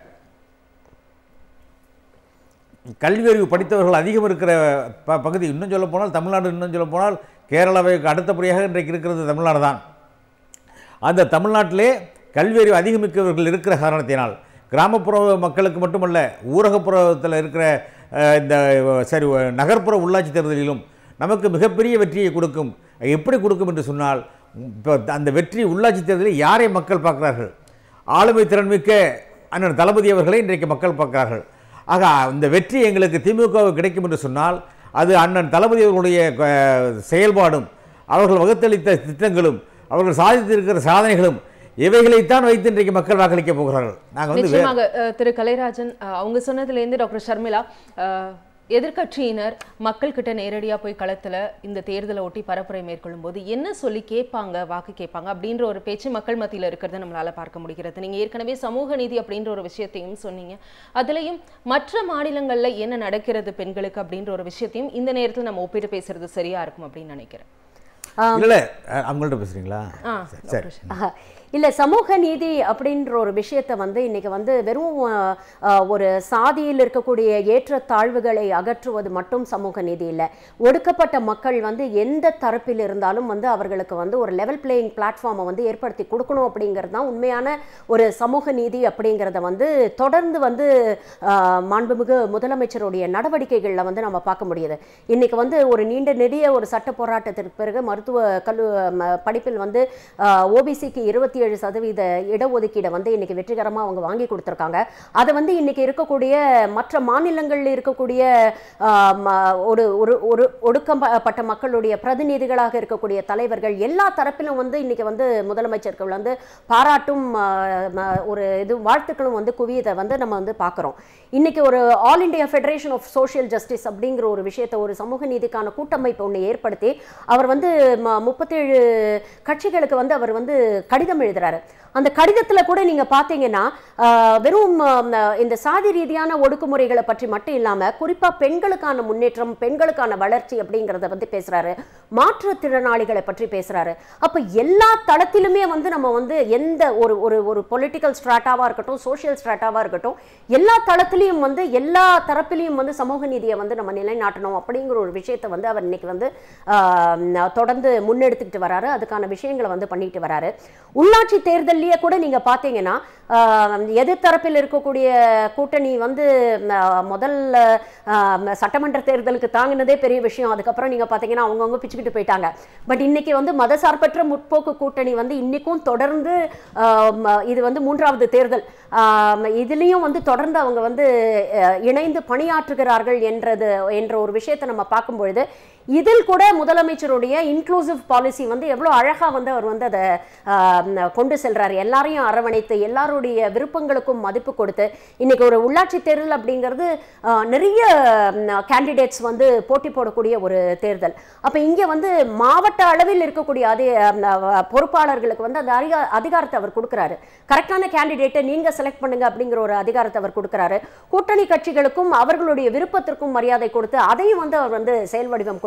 கல்வி அறிவு படித்தவர்கள் அதிகம் இருக்கிற ப பகுதி இன்னும் சொல்ல போனால் தமிழ்நாடு இன்னும் சொல்ல போனால் கேரளாவை அடுத்தபடியாக இன்றைக்கு இருக்கிறது தமிழ்நாடு தான் அந்த தமிழ்நாட்டிலே கல்வி அறிவு அதிகமிக்கவர்கள் இருக்கிற காரணத்தினால் கிராமப்புற மக்களுக்கு மட்டுமல்ல ஊரகப்புறத்தில் இருக்கிற அஹ், இந்த அஹ், சரி அஹ், நகர்ப்புற உள்ளாட்சி தேர்தலிலும் நமக்கு மிகப்பெரிய வெற்றியை கொடுக்கும் எப்படி கொடுக்கும் என்று சொன்னால் இப்போ அந்த வெற்றி உள்ளாட்சி தேர்தலில் யாரை மக்கள் பார்க்கிறார்கள் ஆளுமை திறன்மிக்க அண்ணன் தளபதி அவர்களை இன்றைக்கு மக்கள் பார்க்கிறார்கள் ஆக இந்த வெற்றி எங்களுக்கு திமுகவுக்கு கிடைக்கும் என்று சொன்னால் அது அண்ணன் தளபதி அவர்களுடைய அஹ், செயல்பாடும் அவர்கள் வகுத்தளித்த திட்டங்களும் அவர்கள் சாதித்திருக்கிற சாதனைகளும் இவைகளைத்தான் வைத்து இன்றைக்கு மக்கள் வாக்களிக்க போகிறார்கள் நாங்கள் வந்து வே- நிச்சயமாக அஹ், திரு கலைராஜன் அஹ், அவங்க சொன்னதுலேருந்து டாக்டர் ஷர்மிளா அஹ், எதிர்க்கட்சியினர் மக்கள் கிட்ட நேரடியா போய் களத்துல இந்த தேர்தலை ஒட்டி பரப்புரை மேற்கொள்ளும் போது என்ன சொல்லி கேட்பாங்க வாக்கு கேட்பாங்க அப்படின்ற ஒரு பேச்சு மக்கள் மத்தியில இருக்கிறத நம்மளால பார்க்க முடிகிறது நீங்க ஏற்கனவே சமூக நீதி அப்படின்ற ஒரு விஷயத்தையும் சொன்னீங்க அதுலயும் மற்ற மாநிலங்கள்ல என்ன நடக்கிறது பெண்களுக்கு அப்படின்ற ஒரு விஷயத்தையும் இந்த நேரத்துல நம்ம ஒப்பிட்டு பேசுறது சரியா இருக்கும் அப்படின்னு நினைக்கிறேன் இல்ல இல்ல அஹ், அவங்கள்ட்ட பேசுறீங்களா ஆ சரி டாக்டர் ஷர்மிளா. ஆஹா. இல்ல சமூக நீதி அப்படின்ற ஒரு விஷயத்தை வந்து இன்னைக்கு வந்து வெறும் அஹ், அஹ், ஒரு சாதியில் இருக்கக்கூடிய ஏற்றத்தாழ்வுகளை அகற்றுவது மட்டும் சமூக நீதி இல்லை ஒடுக்கப்பட்ட மக்கள் வந்து எந்த தரப்பில் இருந்தாலும் வந்து அவர்களுக்கு வந்து ஒரு லெவல் பிளேயிங் பிளாட்ஃபார்மை வந்து ஏற்படுத்தி கொடுக்கணும் அப்படிங்கிறது தான் உண்மையான ஒரு சமூக நீதி அப்படிங்கிறத வந்து தொடர்ந்து வந்து ஆஹ், மாண்புமிகு முதலமைச்சருடைய நடவடிக்கைகளில் வந்து நம்ம பார்க்க முடியுது இன்னைக்கு வந்து ஒரு நீண்ட நெடிய ஒரு சட்ட போராட்டத்திற்கு பிறகு மருத்துவ கல்லு ம- படிப்பில் வந்து ஓபிசிக்கு இருபத்தி ஏழு சதவீத இடஒதுக்கீடை வந்து இன்னைக்கு வெற்றிகரமாக அவங்க வாங்கி கொடுத்துருக்காங்க அதை வந்து இன்னைக்கு இருக்கக்கூடிய மற்ற மாநிலங்களில் இருக்கக்கூடிய ஆஹ், ம- ஒரு ஒரு ஒரு ஒடுக்கப்பட்ட மக்களுடைய பிரதிநிதிகளாக இருக்கக்கூடிய தலைவர்கள் எல்லா தரப்பிலும் வந்து இன்னைக்கு வந்து முதலமைச்சர்கள் வந்து பாராட்டும் ஆஹ், ம- ஒரு இது வாழ்த்துக்களும் வந்து குவியதை வந்து நம்ம வந்து பார்க்குறோம் இன்னைக்கு ஒரு all India federation of social justice அப்படிங்கிற ஒரு விஷயத்தை ஒரு சமூக நீதிக்கான கூட்டமைப்பு ஒன்று ஏற்படுத்தி அவர் வந்து ம- முப்பத்தேழு கட்சிகளுக்கு வந்து அவர் வந்து கடிதம் எழுதுறாரு அந்த கடிதத்தில் கூட நீங்கள் பார்த்தீங்கன்னா ஆஹ், வெறும் ஆஹ், இந்த சாதி ரீதியான ஒடுக்குமுறைகளை பற்றி மட்டும் இல்லாமல் குறிப்பாக பெண்களுக்கான முன்னேற்றம் பெண்களுக்கான வளர்ச்சி அப்படிங்கிறத வந்து பேசுகிறாரு மாற்றுத்திறனாளிகளை பற்றி பேசுகிறாரு அப்போ எல்லா தளத்திலுமே வந்து நம்ம வந்து எந்த ஒரு ஒரு ஒரு பொலிட்டிக்கல் ஸ்ட்ராட்டாவாக இருக்கட்டும் சோஷியல் ஸ்ட்ராட்டாவாக இருக்கட்டும் எல்லா தளத்திலையும் வந்து எல்லா தரப்பிலையும் வந்து சமூக நீதியை வந்து நம்ம நிலைநாட்டணும் அப்படிங்கிற ஒரு விஷயத்தை வந்து அவர் இன்னைக்கு வந்து ஆஹ், தொடர்ந்து முன்னெடுத்துக்கிட்டு வராரு அதுக்கான விஷயங்களை வந்து பண்ணிட்டு வராரு உள்ளாட்சி தேர்தல்லையே கூட நீங்க பார்த்தீங்கன்னா ஆஹ், எதிர்த்தரப்பில் இருக்கக்கூடிய கூட்டணி வந்து ஆஹ், முதல்ல ஆஹ், சட்டமன்ற தேர்தலுக்கு தாங்கினதே பெரிய விஷயம் அதுக்கப்புறம் நீங்க பார்த்தீங்கன்னா அவங்கவுங்க பிச்சுக்கிட்டு போயிட்டாங்க பட் இன்னைக்கு வந்து மதசார்பற்ற முற்போக்கு கூட்டணி வந்து இன்னைக்கும் தொடர்ந்து ஆஹ், ம- இது வந்து மூன்றாவது தேர்தல் ஆஹ், இதுலயும் வந்து தொடர்ந்து அவங்க வந்து அஹ், இணைந்து பணியாற்றுகிறார்கள் என்றது என்ற ஒரு விஷயத்தை நம்ம பார்க்கும் பொழுது இதில் கூட முதலமைச்சருடைய இன்க்ளூசிவ் பாலிசி வந்து எவ்வளோ அழகா வந்து அவர் வந்து அதை ஆஹ், கொண்டு செல்றாரு எல்லாரையும் அரவணைத்து எல்லாருடைய விருப்பங்களுக்கும் மதிப்பு கொடுத்து இன்னைக்கு ஒரு உள்ளாட்சி தேர்தல் அப்படிங்கிறது ஆஹ், நிறைய கேண்டிடேட்ஸ் வந்து போட்டி போடக்கூடிய ஒரு தேர்தல் அப்ப இங்க வந்து மாவட்ட அளவில் இருக்கக்கூடிய அதே ஆஹ், பொறுப்பாளர்களுக்கு வந்து அந்த அதிகா அதிகாரத்தை அவர் கொடுக்குறாரு கரெக்டான கேண்டிடேட்டை நீங்க செலக்ட் பண்ணுங்க அப்படிங்கிற ஒரு அதிகாரத்தை அவர் கொடுக்குறாரு கூட்டணி கட்சிகளுக்கும் அவர்களுடைய விருப்பத்திற்கும் மரியாதை கொடுத்து அதையும் வந்து அவர் வந்து செயல் வடிவம் கொடுக்குறாரு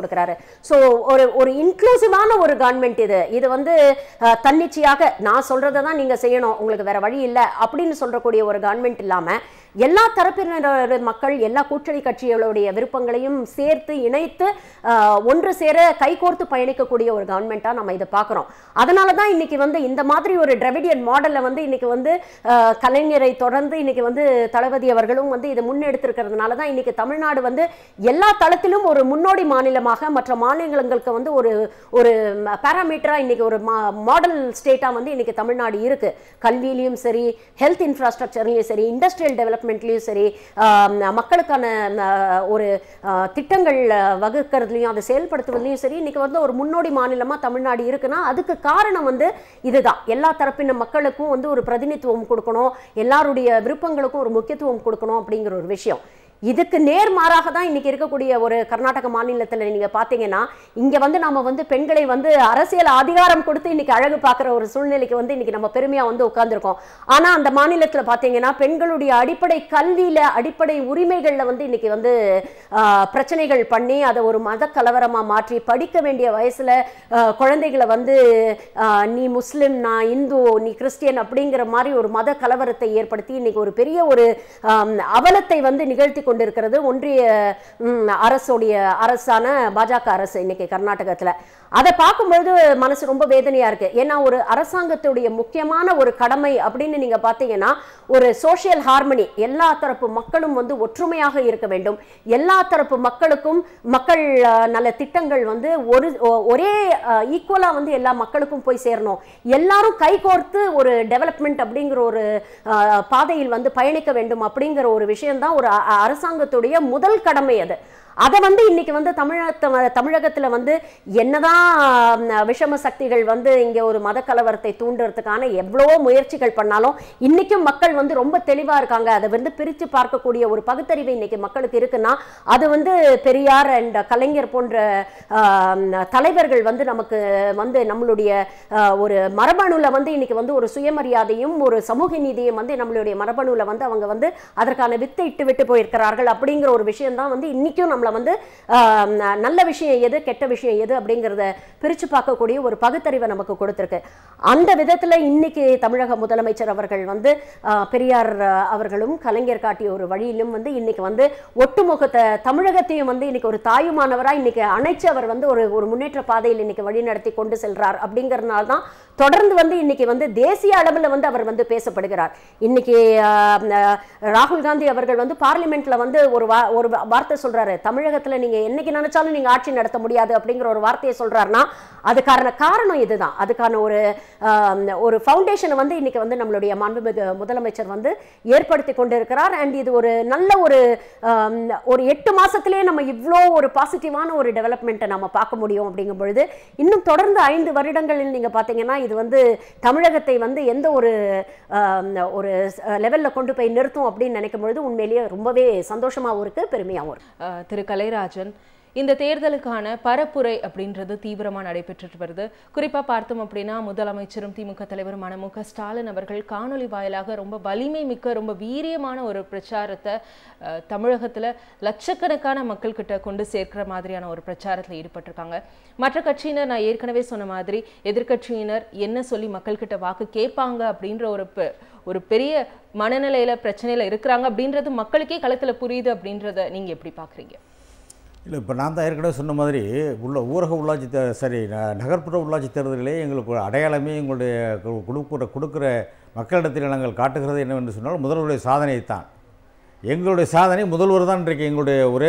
கொடுக்குறாரு ஸோ ஒரு ஒரு இன்க்ளூசிவான ஒரு கவர்மெண்ட் இது இது வந்து அஹ், தன்னிச்சையாக நான் சொல்றதை தான் நீங்க செய்யணும் உங்களுக்கு வேற வழி இல்லை அப்படின்னு சொல்றக்கூடிய ஒரு கவர்மெண்ட் இல்லாம எல்லா தரப்பினர் மக்கள் எல்லா கூட்டணி கட்சிகளுடைய விருப்பங்களையும் சேர்த்து இணைத்து ஆஹ், ஒன்று சேர கைகோர்த்து பயணிக்கக்கூடிய ஒரு கவர்மெண்ட்டாக நம்ம இதை பார்க்குறோம் அதனால தான் இன்னைக்கு வந்து இந்த மாதிரி ஒரு டிராவிடியன் மாடலில் வந்து இன்னைக்கு வந்து ஆஹ், கலைஞரை தொடர்ந்து இன்னைக்கு வந்து தளபதி அவர்களும் வந்து இதை முன்னெடுத்திருக்கிறதுனால தான் இன்னைக்கு தமிழ்நாடு வந்து எல்லா தளத்திலும் ஒரு முன்னோடி மாநிலமாக மற்ற மாநிலங்களுக்கு வந்து ஒரு ஒரு பேராமீட்டராக இன்னைக்கு ஒரு மாடல் ஸ்டேட்டாக வந்து இன்னைக்கு தமிழ்நாடு இருக்கு கல்வியிலையும் சரி ஹெல்த் இன்ஃப்ராஸ்ட்ரக்சர்லையும் சரி இண்டஸ்ட்ரியல் டெவலப்மெண்ட்லையும் சரி ஆம், மக்களுக்கான ஆஹ், ஒரு ஆஹ், திட்டங்கள் ஆஹ், வகுக்கிறதுலையும் அதை செயல்படுத்துவதுலையும் சரி இன்னைக்கு வந்து ஒரு முன்னோடி மாநிலமாக தமிழ்நாடு இருக்குன்னா அதுக்கு காரணம் வந்து இதுதான் எல்லா தரப்பின மக்களுக்கும் வந்து ஒரு பிரதிநிதித்துவம் கொடுக்கணும் எல்லாருடைய விருப்பங்களுக்கும் ஒரு முக்கியத்துவம் கொடுக்கணும் அப்படிங்கிற ஒரு விஷயம் இதுக்கு நேர்மாறாக தான் இன்னைக்கு இருக்கக்கூடிய ஒரு கர்நாடக மாநிலத்தில் நீங்க பார்த்தீங்கன்னா இங்க வந்து நம்ம வந்து பெண்களை வந்து அரசியல் அதிகாரம் கொடுத்து இன்னைக்கு அழகு பார்க்குற ஒரு சூழ்நிலைக்கு வந்து இன்னைக்கு நம்ம பெருமையா வந்து உட்கார்ந்துருக்கோம் ஆனா அந்த மாநிலத்துல பார்த்தீங்கன்னா பெண்களுடைய அடிப்படை கல்வியில அடிப்படை உரிமைகள்ல வந்து இன்னைக்கு வந்து ஆஹ், பிரச்சனைகள் பண்ணி அதை ஒரு மத கலவரமா மாற்றி படிக்க வேண்டிய வயசுல ஆஹ், குழந்தைகளை வந்து ஆஹ், நீ முஸ்லிம் நான் இந்து நீ கிறிஸ்டியன் அப்படிங்கிற மாதிரி ஒரு மத கலவரத்தை ஏற்படுத்தி இன்னைக்கு ஒரு பெரிய ஒரு ஆம், அவலத்தை வந்து நிகழ்த்தி கொண்டிருக்கிறது ஒன்றிய ம், அரசுடைய அரசான பாஜக அரசு இன்னைக்கு கர்நாடகத்துல அதை பார்க்கும்பொழுது மனசு ரொம்ப வேதனையா இருக்கு ஏன்னா ஒரு அரசாங்கத்துடைய முக்கியமான ஒரு கடமை அப்படின்னு நீங்க பார்த்தீங்கன்னா ஒரு சோஷியல் ஹார்மனி எல்லா தரப்பு மக்களும் வந்து ஒற்றுமையாக இருக்க வேண்டும் எல்லா தரப்பு மக்களுக்கும் மக்கள் அஹ், நல திட்டங்கள் வந்து ஒரு ஒ- ஒரே ஈக்குவலா வந்து எல்லா மக்களுக்கும் போய் சேரணும் எல்லாரும் கைகோர்த்து ஒரு டெவலப்மெண்ட் அப்படிங்கிற ஒரு அஹ், பாதையில் வந்து பயணிக்க வேண்டும் அப்படிங்கிற ஒரு விஷயம்தான் ஒரு அ- அரசாங்கத்துடைய முதல் கடமை அது அதை வந்து இன்னைக்கு வந்து தமிழகத்த தமிழகத்துல வந்து என்னதான் ஆம், விஷம சக்திகள் வந்து இங்க ஒரு மத கலவரத்தை தூண்டுறதுக்கான எவ்வளவோ முயற்சிகள் பண்ணாலும் இன்னைக்கும் மக்கள் வந்து ரொம்ப தெளிவா இருக்காங்க அதை வந்து பிரித்து பார்க்கக்கூடிய ஒரு பகுத்தறிவு இன்னைக்கு மக்களுக்கு இருக்குன்னா அது வந்து பெரியார் அண்ட் கலைஞர் போன்ற ஆம், தலைவர்கள் வந்து நமக்கு வந்து நம்மளுடைய ஆ, ஒரு மரபணுல வந்து இன்னைக்கு வந்து ஒரு சுயமரியாதையும் ஒரு சமூக நீதியும் வந்து நம்மளுடைய மரபணுல வந்து அவங்க வந்து அதற்கான வித்தை இட்டு விட்டு போயிருக்கிறார்கள் அப்படிங்கிற ஒரு விஷயம் தான் வந்து இன்னைக்கும் நம்மளை வந்து ஆஹ், ந- நல்ல விஷயம் எது கெட்ட விஷயம் எது அப்படிங்கிறத பிரிச்சு பார்க்கக்கூடிய ஒரு பகுத்தறிவை நமக்கு கொடுத்திருக்கு அந்த விதத்துல இன்னைக்கு தமிழக முதலமைச்சர் அவர்கள் வந்து ஆஹ், பெரியார் ஆஹ், அவர்களும் கலைஞர் காட்டிய ஒரு வழியிலும் வந்து இன்னைக்கு வந்து ஒட்டுமொத்த தமிழகத்தையும் வந்து இன்னைக்கு ஒரு தாயுமானவரா இன்னைக்கு அணைச்சு அவர் வந்து ஒரு ஒரு முன்னேற்ற பாதையில் இன்னைக்கு வழி நடத்தி கொண்டு செல்றார் அப்படிங்கறதுனால தான் தொடர்ந்து வந்து இன்னைக்கு வந்து தேசிய அளவில் வந்து அவர் வந்து பேசப்படுகிறார் இன்னைக்கு ஆஹ், ஆஹ், ராகுல் காந்தி அவர்கள் வந்து பார்லிமெண்ட்ல வந்து ஒரு வா- ஒரு வா- வார்த்தை சொல்றாரு தமிழகத்துல நீங்க என்னைக்கு நினைச்சாலும் நீங்க ஆட்சி நடத்த முடியாது அப்படிங்கிற ஒரு வார்த்தையை சொல்றாருன்னா அதுக்கான காரணம் இதுதான் அதுக்கான ஒரு ஆஹ், ஒரு ஃபவுண்டேஷனை வந்து இன்னைக்கு வந்து நம்மளுடைய மாண்புமிகு முதலமைச்சர் வந்து ஏற்படுத்தி கொண்டிருக்கிறார் அண்ட் இது ஒரு நல்ல ஒரு ஆஹ், ஒரு எட்டு மாசத்திலேயே நம்ம இவ்வளோ ஒரு பாசிட்டிவான ஒரு டெவலப்மெண்ட்டை நம்ம பார்க்க முடியும் அப்படிங்கும் பொழுது இன்னும் தொடர்ந்து ஐந்து வருடங்களில் நீங்க பார்த்தீங்கன்னா இது வந்து தமிழகத்தை வந்து எந்த ஒரு ஆம், ஒரு லெவல்ல கொண்டு போய் நிறுத்தும் அப்படின்னு நினைக்கும் பொழுது உண்மையிலேயே ரொம்பவே சந்தோஷமாகவும் இருக்கு பெருமையாகவும் இருக்கு அஹ், திரு கலைராஜன் இந்த தேர்தலுக்கான பரப்புரை அப்படின்றது தீவிரமா நடைபெற்றுட்டு வருது குறிப்பா பார்த்தோம் அப்படின்னா முதலமைச்சரும் திமுக தலைவருமான மு க ஸ்டாலின் அவர்கள் காணொளி வாயிலாக ரொம்ப வலிமை மிக்க ரொம்ப வீரியமான ஒரு பிரச்சாரத்தை அஹ், தமிழகத்துல லட்சக்கணக்கான மக்கள் கிட்ட கொண்டு சேர்க்கிற மாதிரியான ஒரு பிரச்சாரத்துல ஈடுபட்டிருக்காங்க மற்ற கட்சியினர் நான் ஏற்கனவே சொன்ன மாதிரி எதிர்க்கட்சியினர் என்ன சொல்லி மக்கள்கிட்ட வாக்கு கேட்பாங்க அப்படின்ற ஒரு பெ- ஒரு பெரிய மனநிலையில பிரச்சனையில இருக்கிறாங்க அப்படின்றது மக்களுக்கே களத்துல புரியுது அப்படின்றத நீங்க எப்படி பாக்குறீங்க இல்லை இப்போ நான் தான் ஏற்கனவே சொன்ன மாதிரி உள்ள ஊரக உள்ளாட்சி தே சரி ந- நகர்ப்புற உள்ளாட்சி தேர்தலிலே எங்களுக்கு ஒரு அடையாளமே எங்களுடைய கு- கொடுக்கிற கொடுக்குற மக்களிடத்தில் நாங்கள் காட்டுகிறது என்னவென்று சொன்னால் முதல்வருடைய சாதனையைத்தான் எங்களுடைய சாதனை முதல்வர் தான் இன்றைக்கு எங்களுடைய ஒரே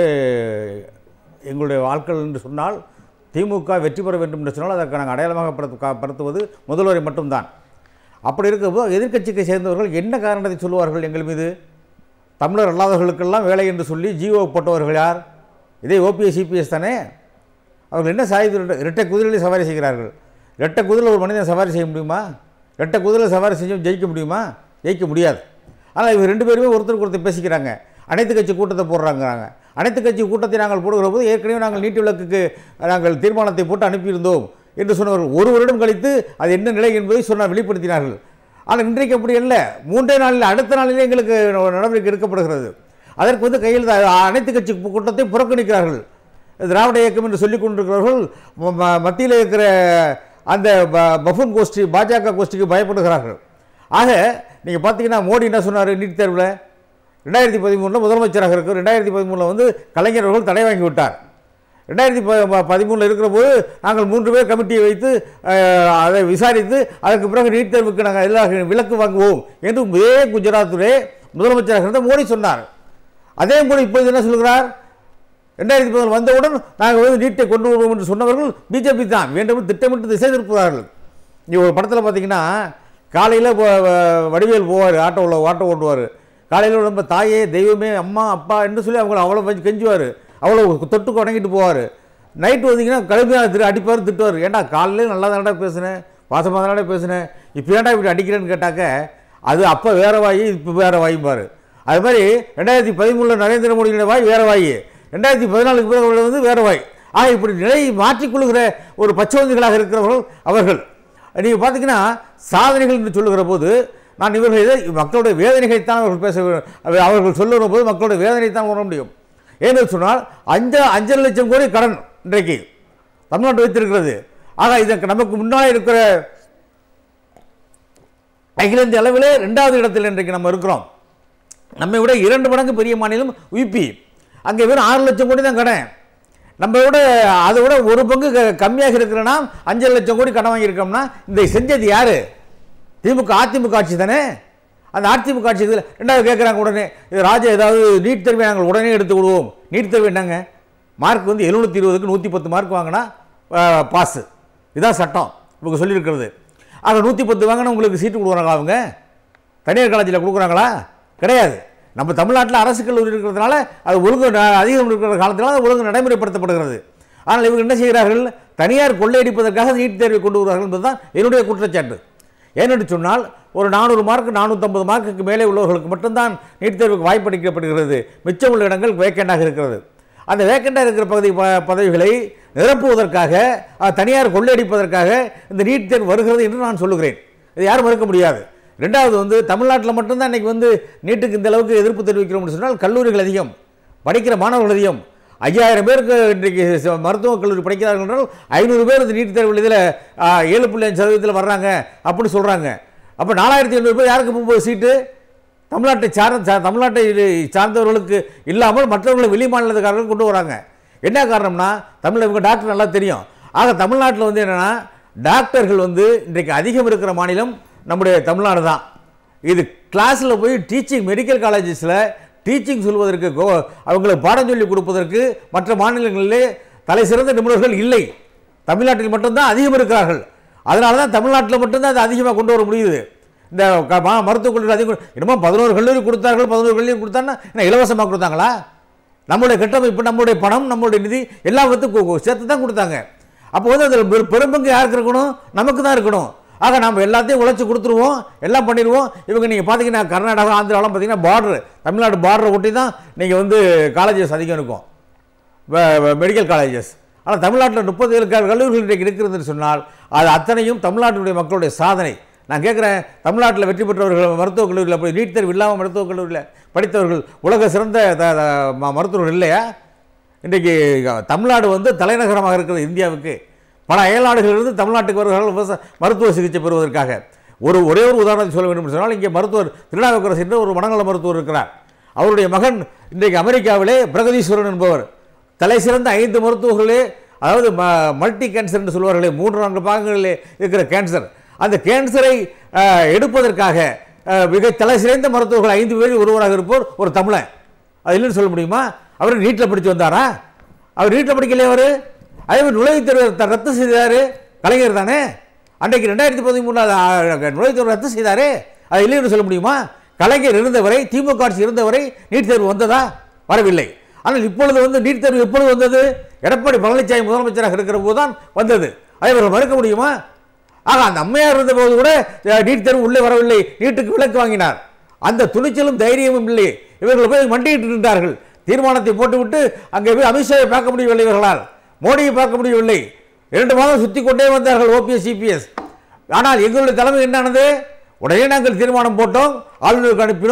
எங்களுடைய வாழ்க்கை என்று சொன்னால் திமுக வெற்றி பெற வேண்டும் என்று சொன்னால் அதற்கு நாங்கள் அடையாளமாக படுத்து கா- படுத்துவது முதல்வரை மட்டும்தான் அப்படி இருக்கும்போது எதிர்க்கட்சிக்கு சேர்ந்தவர்கள் என்ன காரணத்தை சொல்லுவார்கள் எங்கள் மீது தமிழர் அல்லாதவர்களுக்கெல்லாம் வேலை என்று சொல்லி ஜிஓ போட்டவர்கள் யார் இதே ஓபிஎஸ் சிபிஎஸ் தானே அவர்கள் என்ன சாயுத இரட்டை- இரட்டை குதிரையிலே சவாரி செய்கிறார்கள் இரட்டை குதிரையில் ஒரு மனிதன் சவாரி செய்ய முடியுமா இரட்டை குதிரையில் சவாரி செஞ்சு ஜெயிக்க முடியுமா ஜெயிக்க முடியாது ஆனால் இவங்க ரெண்டு பேருமே ஒருத்தருக்கு ஒருத்தர் பேசிக்கிறாங்க அனைத்து கட்சி கூட்டத்தை போடுறாங்கிறாங்க அனைத்து கட்சி கூட்டத்தை நாங்கள் போடுகிற போது ஏற்கனவே நாங்கள் நீட்டு விளக்குக்கு நாங்கள் தீர்மானத்தை போட்டு அனுப்பியிருந்தோம் என்று சொன்னவர்கள் ஒரு வருடம் கழித்து அது என்ன நிலை என்பதை சொன்ன வெளிப்படுத்தினார்கள் ஆனால் இன்றைக்கு அப்படி இல்லை மூன்றே நாளில் அடுத்த நாளிலே எங்களுக்கு நடவடிக்கை எடுக்கப்படுகிறது அதற்கு வந்து கையில் அனைத்து கட்சி கூட்டத்தை புறக்கணிக்கிறார்கள் திராவிட இயக்கம் என்று சொல்லிக் கொண்டிருக்கிறவர்கள் ம- ம- மத்தியில் இருக்கிற அந்த ப- பஃபூன் கோஷ்டி பாஜக கோஷ்டிக்கு பயப்படுகிறார்கள் ஆக நீங்கள் பார்த்தீங்கன்னா மோடி என்ன சொன்னார் நீட் தேர்வில் ரெண்டாயிரத்தி பதிமூணில் முதலமைச்சராக இருக்கும் ரெண்டாயிரத்தி பதிமூணில் வந்து கலைஞர் அவர்கள் தடை வாங்கி விட்டார் ரெண்டாயிரத்தி ப பதிமூணில் இருக்கிற போது நாங்கள் மூன்று பேர் கமிட்டியை வைத்து அஹ், அதை விசாரித்து அதற்கு பிறகு நீட் தேர்வுக்கு நாங்கள் எல்லா விலக்கு வாங்குவோம் என்று இதே குஜராத்திலே முதலமைச்சராக இருந்த மோடி சொன்னார் அதே மோடி இப்பொழுது என்ன சொல்கிறார் ரெண்டாயிரத்தி பதினொன்று வந்தவுடன் நாங்கள் வந்து நீட்டை கொண்டு வருவோம் என்று சொன்னவர்கள் பிஜேபி தான் வேண்டும் திட்டமிட்டு திசை திருப்புகிறார்கள் நீ ஒரு படத்தில் பார்த்தீங்கன்னா காலையில் வடிவேல் போவார் ஆட்டோவில் ஆட்டோ ஓட்டுவார் காலையில் நம்ம தாயே தெய்வமே அம்மா அப்பா என்று சொல்லி அவங்கள அவ்வளோ வச்சு கெஞ்சுவார் அவ்வளோ தொட்டுக்கு வணங்கிட்டு போவார் நைட்டு வந்தீங்கன்னா கடுமையாக திரு அடிப்பார் திட்டுவார் ஏன்டா காலையில் நல்லா தானடா பேசுனேன் பாசமாக தானடா பேசுனேன் இப்போ ஏன்டா இப்படி அடிக்கிறேன்னு கேட்டாக்க அது அப்போ வேற வாய் இப்போ வேற வாயும்பார் அது மாதிரி ரெண்டாயிரத்தி பதிமூணில் நரேந்திர மோடியோட வாய் வேற வாய் ரெண்டாயிரத்தி பதினாலுக்கு பிறகு உள்ளது வந்து வேற வாய் ஆக இப்படி நிலையை மாற்றிக்கொள்கிற ஒரு பச்சவந்திகளாக இருக்கிறவர்கள் அவர்கள் நீங்கள் பார்த்தீங்கன்னா சாதனைகள் என்று சொல்லுகிற போது நான் இவர்கள் இதை மக்களுடைய வேதனைகளைத்தான் அவர்கள் பேச வே- அவ- அவர்கள் சொல்லுகிற போது மக்களுடைய வேதனைத்தான் உணர முடியும் ஏன்னு சொன்னால் அஞ்சு அஞ்சரை லட்சம் கோடி கடன் இன்றைக்கு தமிழ்நாடு வைத்திருக்கிறது ஆக இதற்கு நமக்கு முன்னால் இருக்கிற அகில இந்திய அளவிலே ரெண்டாவது இடத்தில் இன்றைக்கு நம்ம இருக்கிறோம் நம்மை விட இரண்டு மடங்கு பெரிய மாநிலம் யுபி அங்கே வெறும் ஆறு லட்சம் கோடி தான் கடன் நம்ம விட அதை விட ஒரு பங்கு க- கம்மியாக இருக்கிறனா அஞ்சு லட்சம் கோடி கடன் வாங்கியிருக்கோம்னா இந்த செஞ்சது யாரு திமுக அதிமுக ஆட்சி தானே அந்த அதிமுக ஆட்சி இதில் ரெண்டாவது கேட்குறாங்க உடனே இது ராஜா ஏதாவது நீட் தேர்வை நாங்கள் உடனே எடுத்து விடுவோம் நீட் தேர்வு என்னங்க மார்க் வந்து எழுநூற்றி இருபதுக்கு நூற்றி பத்து மார்க் வாங்கினா பாஸு இதான் சட்டம் இவங்க சொல்லியிருக்கிறது ஆக நூற்றி பத்து வாங்கினா உங்களுக்கு சீட்டு கொடுக்குறாங்களா அவங்க தனியார் காலேஜில் கொடுக்குறாங்களா கிடையாது நம்ம தமிழ்நாட்டில் அரசு கல்லூரி இருக்கிறதுனால அது ஒழுங்கு ந- அதிகம் இருக்கிற காலத்தினால அது ஒழுங்கு நடைமுறைப்படுத்தப்படுகிறது ஆனால் இவங்க என்ன செய்கிறார்கள் தனியார் கொள்ளையடிப்பதற்காக நீட் தேர்வை கொண்டு வருவார்கள் என்பதுதான் என்னுடைய குற்றச்சாட்டு ஏனென்று சொன்னால் ஒரு நானூறு மார்க் நானூற்றம்பது மார்க்குக்கு மேலே உள்ளவர்களுக்கு மட்டும்தான் நீட் தேர்வுக்கு வாய்ப்பளிக்கப்படுகிறது மிச்சம் உள்ள இடங்கள் வேக்கண்டாக இருக்கிறது அந்த வேக்கண்டாக இருக்கிற பகுதி ப- பதவிகளை நிரப்புவதற்காக அஹ், தனியார் கொள்ளையடிப்பதற்காக இந்த நீட் தேர்வு வருகிறது என்று நான் சொல்லுகிறேன் இது யாரும் மறுக்க முடியாது ரெண்டாவது வந்து தமிழ்நாட்டில் மட்டும்தான் இன்னைக்கு வந்து நீட்டுக்கு இந்த அளவுக்கு எதிர்ப்பு தெரிவிக்கிறோம்னு சொன்னால் கல்லூரிகள் அதிகம் படிக்கிற மாணவர்கள் அதிகம் ஐயாயிரம் பேருக்கு இன்றைக்கு ச- மருத்துவக் கல்லூரி படிக்கிறார்கள் என்றால் ஐநூறு பேர் இந்த நீட் தேர்வு இதில் ஏழு புள்ளி அஞ்சு சதவீதத்தில் வர்றாங்க அப்படின்னு சொல்கிறாங்க அப்போ நாலாயிரத்தி ஐநூறு பேர் யாருக்கு போகும்போது சீட்டு தமிழ்நாட்டை சார்ந்த சா- தமிழ்நாட்டை இது சார்ந்தவர்களுக்கு இல்லாமல் மற்றவர்களை வெளி மாநிலத்துக்காரர்கள் கொண்டு வராங்க என்ன காரணம்னா தமிழ் இவங்க டாக்டர் நல்லா தெரியும் ஆக தமிழ்நாட்டில் வந்து என்னென்னா டாக்டர்கள் வந்து இன்றைக்கு அதிகம் இருக்கிற மாநிலம் நம்முடைய தமிழ்நாடு தான் இது கிளாஸில் போய் டீச்சிங் மெடிக்கல் காலேஜஸில் டீச்சிங் சொல்வதற்கு கோ- அவங்களுக்கு பாடம் சொல்லி கொடுப்பதற்கு மற்ற மாநிலங்களிலே தலை சிறந்த நிபுணர்கள் இல்லை தமிழ்நாட்டில் மட்டும்தான் அதிகம் இருக்கிறார்கள் அதனால தான் தமிழ்நாட்டில் மட்டும்தான் அது அதிகமாக கொண்டு வர முடியுது இந்த க- மா- மருத்துவக் கல்லூரி அதிகம் என்னமோ பதினோரு கல்லூரி கொடுத்தார்கள் பதினோரு கல்லூரி கொடுத்தாங்கன்னா என்ன இலவசமாக கொடுத்தாங்களா நம்மளுடைய கட்டமைப்பு நம்மளுடைய பணம் நம்மளுடைய நிதி எல்லாத்துக்கும் சேர்த்து தான் கொடுத்தாங்க அப்போ வந்து அதில் பெரு- பெரும்பங்கு யாருக்கு இருக்கணும் நமக்கு தான் இருக்கணும் ஆக நம்ம எல்லாத்தையும் உழைச்சி கொடுத்துருவோம் எல்லாம் பண்ணிடுவோம் இவங்க நீங்கள் பார்த்தீங்கன்னா கர்நாடகா ஆந்திராலாம் பார்த்தீங்கன்னா பார்டர் தமிழ்நாடு பார்டரை ஒட்டி தான் நீங்கள் வந்து காலேஜஸ் அதிகம் இருக்கும் மெடிக்கல் காலேஜஸ் ஆனால் தமிழ்நாட்டில் முப்பது ஏழு க- கல்லூரிகள் இன்றைக்கு இருக்கிறதுன்னு சொன்னால் அது அத்தனையும் தமிழ்நாட்டினுடைய மக்களுடைய சாதனை நான் கேட்குறேன் தமிழ்நாட்டில் வெற்றி பெற்றவர்கள் மருத்துவக் கல்லூரியில் போய் நீட் தேர்வு இல்லாமல் மருத்துவக் கல்லூரியில் படித்தவர்கள் உலக சிறந்த த- த- ம- மருத்துவர்கள் இல்லையா இன்றைக்கு தமிழ்நாடு வந்து தலைநகரமாக இருக்கிறது இந்தியாவுக்கு பல அயல்நாடுகளிலிருந்து தமிழ்நாட்டுக்கு வருகிறார்கள் விவசாய மருத்துவ சிகிச்சை பெறுவதற்காக ஒரு ஒரே ஒரு உதாரணத்தை சொல்ல வேண்டும் என்று சொன்னால் இங்கே மருத்துவர் திருநாவுக்கரசு என்று ஒரு மனநல மருத்துவர் இருக்கிறார் அவருடைய மகன் இன்றைக்கு அமெரிக்காவிலே பிரகதீஸ்வரன் என்பவர் தலை சிறந்த ஐந்து மருத்துவர்களே அதாவது ம மல்டி கேன்சர் என்று சொல்வார்களே மூன்று நான்கு பாகங்களிலே இருக்கிற கேன்சர் அந்த கேன்சரை அஹ், எடுப்பதற்காக அஹ், மிக தலை சிறந்த மருத்துவர்கள் ஐந்து பேரில் ஒருவராக இருப்போர் ஒரு தமிழன் அது இல்லைன்னு சொல்ல முடியுமா அவர் நீட்டில் படித்து வந்தாரா அவர் நீட்டில் படிக்கலையே அவர் அதே மாதிரி நுழைவுத் தேர்வு த- ரத்து செய்தார் கலைஞர் தானே அன்றைக்கு ரெண்டாயிரத்தி பதிமூணாவது நுழைவுத் தேர்வு ரத்து செய்தாரே அது இல்லைன்னு சொல்ல முடியுமா கலைஞர் இருந்தவரை திமுக ஆட்சி இருந்தவரை நீட் தேர்வு வந்ததா வரவில்லை ஆனால் இப்பொழுது வந்து நீட் தேர்வு எப்பொழுது வந்தது எடப்பாடி பழனிசாமி முதலமைச்சராக இருக்கிற போது தான் வந்தது அதை இவர்கள் மறுக்க முடியுமா ஆக அந்த அம்மையார் இருந்தபோது கூட அஹ், நீட் தேர்வு உள்ளே வரவில்லை நீட்டுக்கு விலக்கு வாங்கினார் அந்த துணிச்சலும் தைரியமும் இல்லை இவர்கள் போய் மண்டியிட்டு நின்றார்கள் தீர்மானத்தை போட்டுவிட்டு அங்கே போய் அமித்ஷாவை பார்க்க முடியவில்லை இவர்களால் மோடியை பார்க்க முடியவில்லை இரண்டு மாதம் சுற்றி கொண்டே வந்தார்கள் ஓபிஎஸ் சிபிஎஸ் ஆனால் எங்களுடைய தலைமை என்னானது உடனே நாங்கள் தீர்மானம் போட்டோம் ஆளுநருக்கு அனுப்பினோம்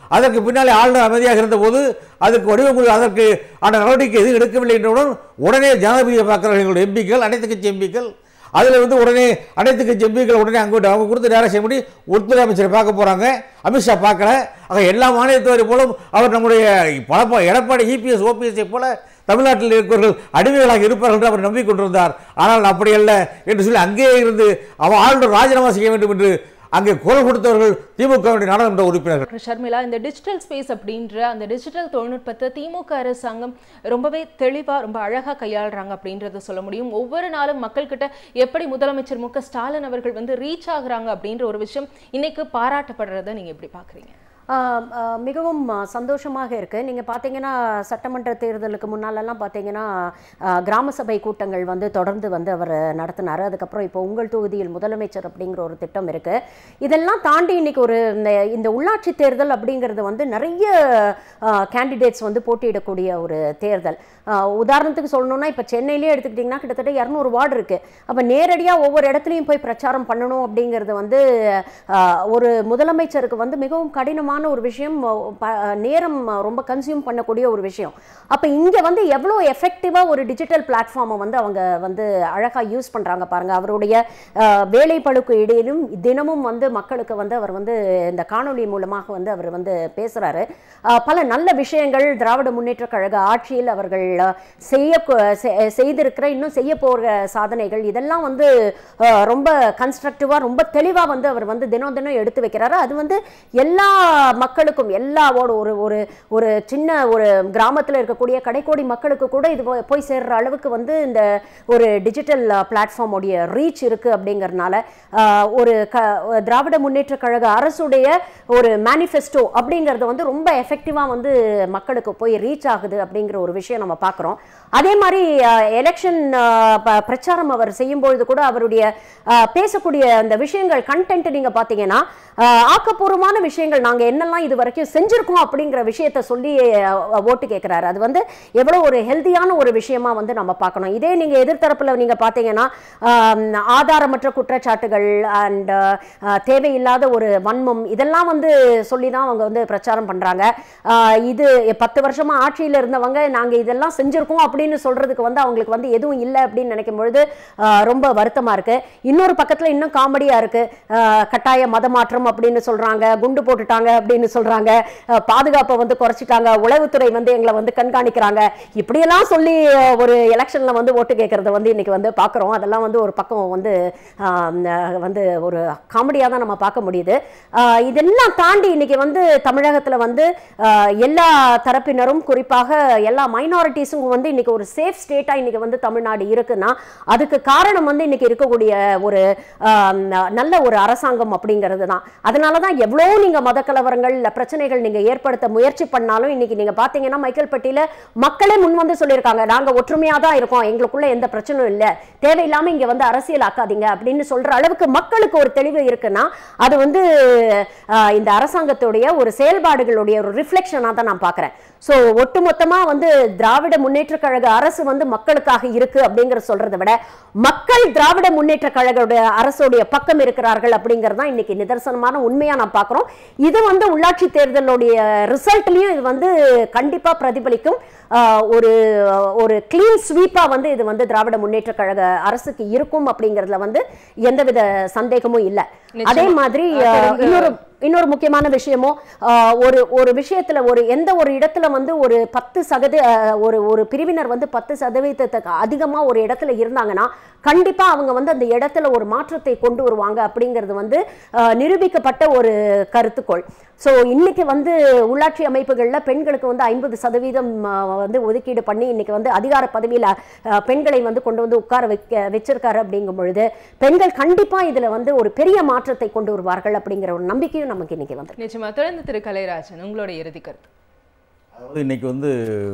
அதற்கு பின்னாலே ஆளுநர் அமைதியாக இருந்தபோது அதற்கு வடிவம் கொடு- அதற்கு அந்த நடவடிக்கை எதுவும் எடுக்கவில்லை என்றவுடன் உடனே ஜனாதிபதியை பார்க்கிறார்கள் எங்களுடைய எம்பிக்கள் அனைத்து கட்சி எம்பிக்கள் அதில் வந்து உடனே அனைத்து கட்சி எம்பிக்கள் உடனே அங்கே அவங்க கொடுத்து நேரம் செய்ய முடியும் உள்துறை அமைச்சரை பார்க்க போகிறாங்க அமித்ஷா பார்க்கல ஆக எல்லா மாநிலத்தவரை போலும் அவர் நம்முடைய பல எடப்பாடி இபிஎஸ் ஓபிஎஸ்ஐ போல தமிழ்நாட்டில் இருக்கிறவர்கள் அடிமைகளாக இருப்பார்கள் என்று அவர் நம்பிக்கொண்டிருந்தார் ஆனால் அப்படி அல்ல என்று சொல்லி அங்கேயே இருந்து அவர் ஆளுநர் ராஜினாமா செய்ய வேண்டும் என்று அங்கே குரல் கொடுத்தவர்கள் திமுகவுடைய நாடாளுமன்ற உறுப்பினர்கள் டாக்டர் ஷர்மிளா இந்த டிஜிட்டல் ஸ்பேஸ் அப்படின்ற அந்த டிஜிட்டல் தொழில்நுட்பத்தை திமுக அரசாங்கம் ரொம்பவே தெளிவா ரொம்ப அழகா கையாளுறாங்க அப்படின்றத சொல்ல முடியும் ஒவ்வொரு நாளும் மக்கள்கிட்ட எப்படி முதலமைச்சர் மு க ஸ்டாலின் அவர்கள் வந்து ரீச் ஆகுறாங்க அப்படின்ற ஒரு விஷயம் இன்னைக்கு பாராட்டப்படுறதை நீங்க எப்படி பாக்குறீங்க ஆஹ் ஆஹ் மிகவும் ஆஹ் சந்தோஷமாக இருக்குது நீங்கள் பார்த்தீங்கன்னா சட்டமன்ற தேர்தலுக்கு முன்னாலெல்லாம் பார்த்தீங்கன்னா ஆஹ் கிராம சபை கூட்டங்கள் வந்து தொடர்ந்து வந்து அவர் நடத்தினார் அதுக்கப்புறம் இப்போ உங்கள் தொகுதியில் முதலமைச்சர் அப்படிங்கிற ஒரு திட்டம் இருக்குது இதெல்லாம் தாண்டி இன்னைக்கு ஒரு இந்த இந்த உள்ளாட்சி தேர்தல் அப்படிங்கிறது வந்து நிறைய கேண்டிடேட்ஸ் வந்து போட்டியிடக்கூடிய ஒரு தேர்தல் ஆஹ் உதாரணத்துக்கு சொல்லணும்னா இப்போ சென்னையிலே எடுத்துக்கிட்டிங்கன்னா கிட்டத்தட்ட இரநூறு வார்டு இருக்குது அப்போ நேரடியாக ஒவ்வொரு இடத்துலையும் போய் பிரச்சாரம் பண்ணணும் அப்படிங்கிறது வந்து ஆஹ் ஒரு முதலமைச்சருக்கு வந்து மிகவும் கடினமான ஒரு விஷயம் ப- நேரம் ரொம்ப கன்சியூம் பண்ணக்கூடிய ஒரு விஷயம் அப்போ இங்கே வந்து எவ்வளோ எஃபெக்டிவாக ஒரு டிஜிட்டல் பிளாட்ஃபார்மை வந்து அவங்க வந்து அழகாக யூஸ் பண்ணுறாங்க பாருங்கள் அவருடைய ஆஹ் வேலை பழுக்கு இடையிலும் தினமும் வந்து மக்களுக்கு வந்து அவர் வந்து இந்த காணொளி மூலமாக வந்து அவர் வந்து பேசுகிறாரு பல நல்ல விஷயங்கள் திராவிட முன்னேற்ற கழக ஆட்சியில் அவர்கள் ஆஹ் செய்ய செ- செய்திருக்கிற இன்னும் செய்ய போகிற சாதனைகள் இதெல்லாம் வந்து ஆஹ் ரொம்ப கன்ஸ்ட்ரக்டிவாக ரொம்ப தெளிவாக வந்து அவர் வந்து தினம் தினம் எடுத்து வைக்கிறாரு அது வந்து எல்லா மக்களுக்கும் எல்லா ஒரு ஒரு ஒரு ஒரு சின்ன ஒரு கிராமத்தில் இருக்கக்கூடிய கடைக்கோடி மக்களுக்கு கூட இது போய்- போய் சேர்ற அளவுக்கு வந்து இந்த ஒரு டிஜிட்டல் பிளாட்ஃபார்ம் உடைய ரீச் இருக்குது அப்படிங்கறதுனால ஆஹ் ஒரு க திராவிட முன்னேற்ற கழக அரசுடைய ஒரு மேனிஃபெஸ்டோ அப்படிங்கிறது வந்து ரொம்ப எஃபெக்டிவாக வந்து மக்களுக்கு போய் ரீச் ஆகுது அப்படிங்கிற ஒரு விஷயம் நம்ம பார்க்குறோம் அதே மாதிரி எலெக்ஷன் பிரச்சாரம் அவர் செய்யும்பொழுது கூட அவருடைய ஆஹ், பேசக்கூடிய அந்த விஷயங்கள் கண்டென்ட் நீங்கள் பார்த்தீங்கன்னா ஆஹ், ஆக்கப்பூர்வமான விஷயங்கள் நாங்கள் என்னெல்லாம் இது வரைக்கும் செஞ்சுருக்கோம் அப்படிங்கிற விஷயத்தை சொல்லி ஆஹ், ஓட்டு கேட்குறாரு அது வந்து எவ்வளோ ஒரு ஹெல்த்தியான ஒரு விஷயமா வந்து நம்ம பார்க்கணும் இதே நீங்கள் எதிர்த்தரப்பில் நீங்கள் பார்த்தீங்கன்னா ஆம், ஆதாரமற்ற குற்றச்சாட்டுகள் அண்ட் தேவையில்லாத ஒரு வன்மம் இதெல்லாம் வந்து சொல்லி தான் அவங்க வந்து பிரச்சாரம் பண்ணுறாங்க இது பத்து வருஷமா ஆட்சியில் இருந்தவங்க நாங்கள் இதெல்லாம் செஞ்சுருக்கோம் அப்படின்னு சொல்றதுக்கு வந்து அவங்களுக்கு வந்து எதுவும் இல்லை அப்படின்னு நினைக்கும் பொழுது ஆஹ், ரொம்ப வருத்தமாக இருக்கு இன்னொரு பக்கத்தில் இன்னும் காமெடியாக இருக்கு ஆஹ், கட்டாய மத மாற்றம் அப்படின்னு சொல்றாங்க குண்டு போட்டுட்டாங்க அப்படின்னு சொல்றாங்க ஆஹ், பாதுகாப்பை வந்து குறைச்சிட்டாங்க உளவுத்துறை வந்து எங்களை வந்து கண்காணிக்கிறாங்க இப்படியெல்லாம் சொல்லி ஆஹ், ஒரு எலெக்ஷன்ல வந்து ஓட்டு கேட்கறத வந்து இன்னைக்கு வந்து பார்க்குறோம் அதெல்லாம் வந்து ஒரு பக்கம் வந்து ஆஹ், ஆஹ், வந்து ஒரு காமெடியாக தான் நம்ம பார்க்க முடியுது ஆஹ், இதெல்லாம் தாண்டி இன்னைக்கு வந்து தமிழகத்தில் வந்து ஆஹ், எல்லா தரப்பினரும் குறிப்பாக எல்லா மைனாரிட்டிஸும் வந்து இன்னைக்கு ஒரு சேஃப் ஸ்டேட்டா இன்னைக்கு வந்து தமிழ்நாடு இருக்குன்னா அதுக்கு காரணம் வந்து இன்னைக்கு இருக்கக்கூடிய ஒரு ஆம், நல்ல ஒரு அரசாங்கம் அப்படிங்கிறது தான் அதனால தான் எவ்வளோ நீங்கள் மத கலவரங்கள் இல்ல பிரச்சனைகள் நீங்கள் ஏற்படுத்த முயற்சி பண்ணாலும் இன்னைக்கு நீங்கள் பார்த்தீங்கன்னா மைக்கேல்பட்டியில் மக்களே முன் வந்து சொல்லியிருக்காங்க நாங்கள் ஒற்றுமையாக தான் இருக்கோம் எங்களுக்குள்ள எந்த பிரச்சனையும் இல்லை தேவையில்லாமல் இங்கே வந்து அரசியல் ஆக்காதீங்க அப்படின்னு சொல்கிற அளவுக்கு மக்களுக்கு ஒரு தெளிவு இருக்குன்னா அது வந்து ஆஹ், இந்த அரசாங்கத்துடைய ஒரு செயல்பாடுகளுடைய ஒரு ரிஃப்ளெக்ஷனாக தான் நான் பார்க்குறேன் ஸோ ஒட்டுமொத்தமாக வந்து திராவிட முன்னேற்ற கழக அரசு வந்து மக்களுக்காக இருக்கு அப்படிங்கிற சொல்றதை விட மக்கள் திராவிட முன்னேற்ற கழக அரசுடைய பக்கம் இருக்கிறார்கள் அப்படிங்கிறது தான் இன்னைக்கு நிதர்சனமான உண்மையா நான் பார்க்குறோம் இது வந்து உள்ளாட்சி தேர்தலுடைய ரிசல்ட்லையும் இது வந்து கண்டிப்பா பிரதிபலிக்கும் ஆஹ், ஒரு ஒரு கிளீன் ஸ்வீப்பா வந்து இது வந்து திராவிட முன்னேற்ற கழக அரசுக்கு இருக்கும் அப்படிங்கிறதுல வந்து எந்தவித சந்தேகமும் இல்லை அதே மாதிரி ஆஹ், இன்னொரு இன்னொரு முக்கியமான விஷயமும் ஆஹ், ஒரு ஒரு விஷயத்துல ஒரு எந்த ஒரு இடத்துல வந்து ஒரு பத்து சதவீத ஆஹ், ஒரு ஒரு பிரிவினர் வந்து பத்து சதவீதத்துக்கு அதிகமா ஒரு இடத்துல இருந்தாங்கன்னா கண்டிப்பா அவங்க வந்து அந்த இடத்துல ஒரு மாற்றத்தை கொண்டு வருவாங்க அப்படிங்கிறது வந்து ஆஹ், நிரூபிக்கப்பட்ட ஒரு கருத்துக்கோள் ஸோ இன்னைக்கு வந்து உள்ளாட்சி அமைப்புகளில் பெண்களுக்கு வந்து ஐம்பது சதவீதம் ஆஹ், வந்து ஒதுக்கீடு பண்ணி இன்னைக்கு வந்து அதிகார பதவியில் பெண்களை வந்து கொண்டு வந்து உட்கார வைக்க வச்சிருக்காரு அப்படிங்கும் பொழுது பெண்கள் கண்டிப்பா இதுல வந்து ஒரு பெரிய மாற்றத்தை கொண்டு வருவார்கள் அப்படிங்கிற ஒரு நம்பிக்கையும் நமக்கு இன்னைக்கு வந்து நிச்சயமா தொடர்ந்து திரு கலைராஜன் உங்களோட இறுதி கருத்து அதாவது இன்றைக்கி வந்து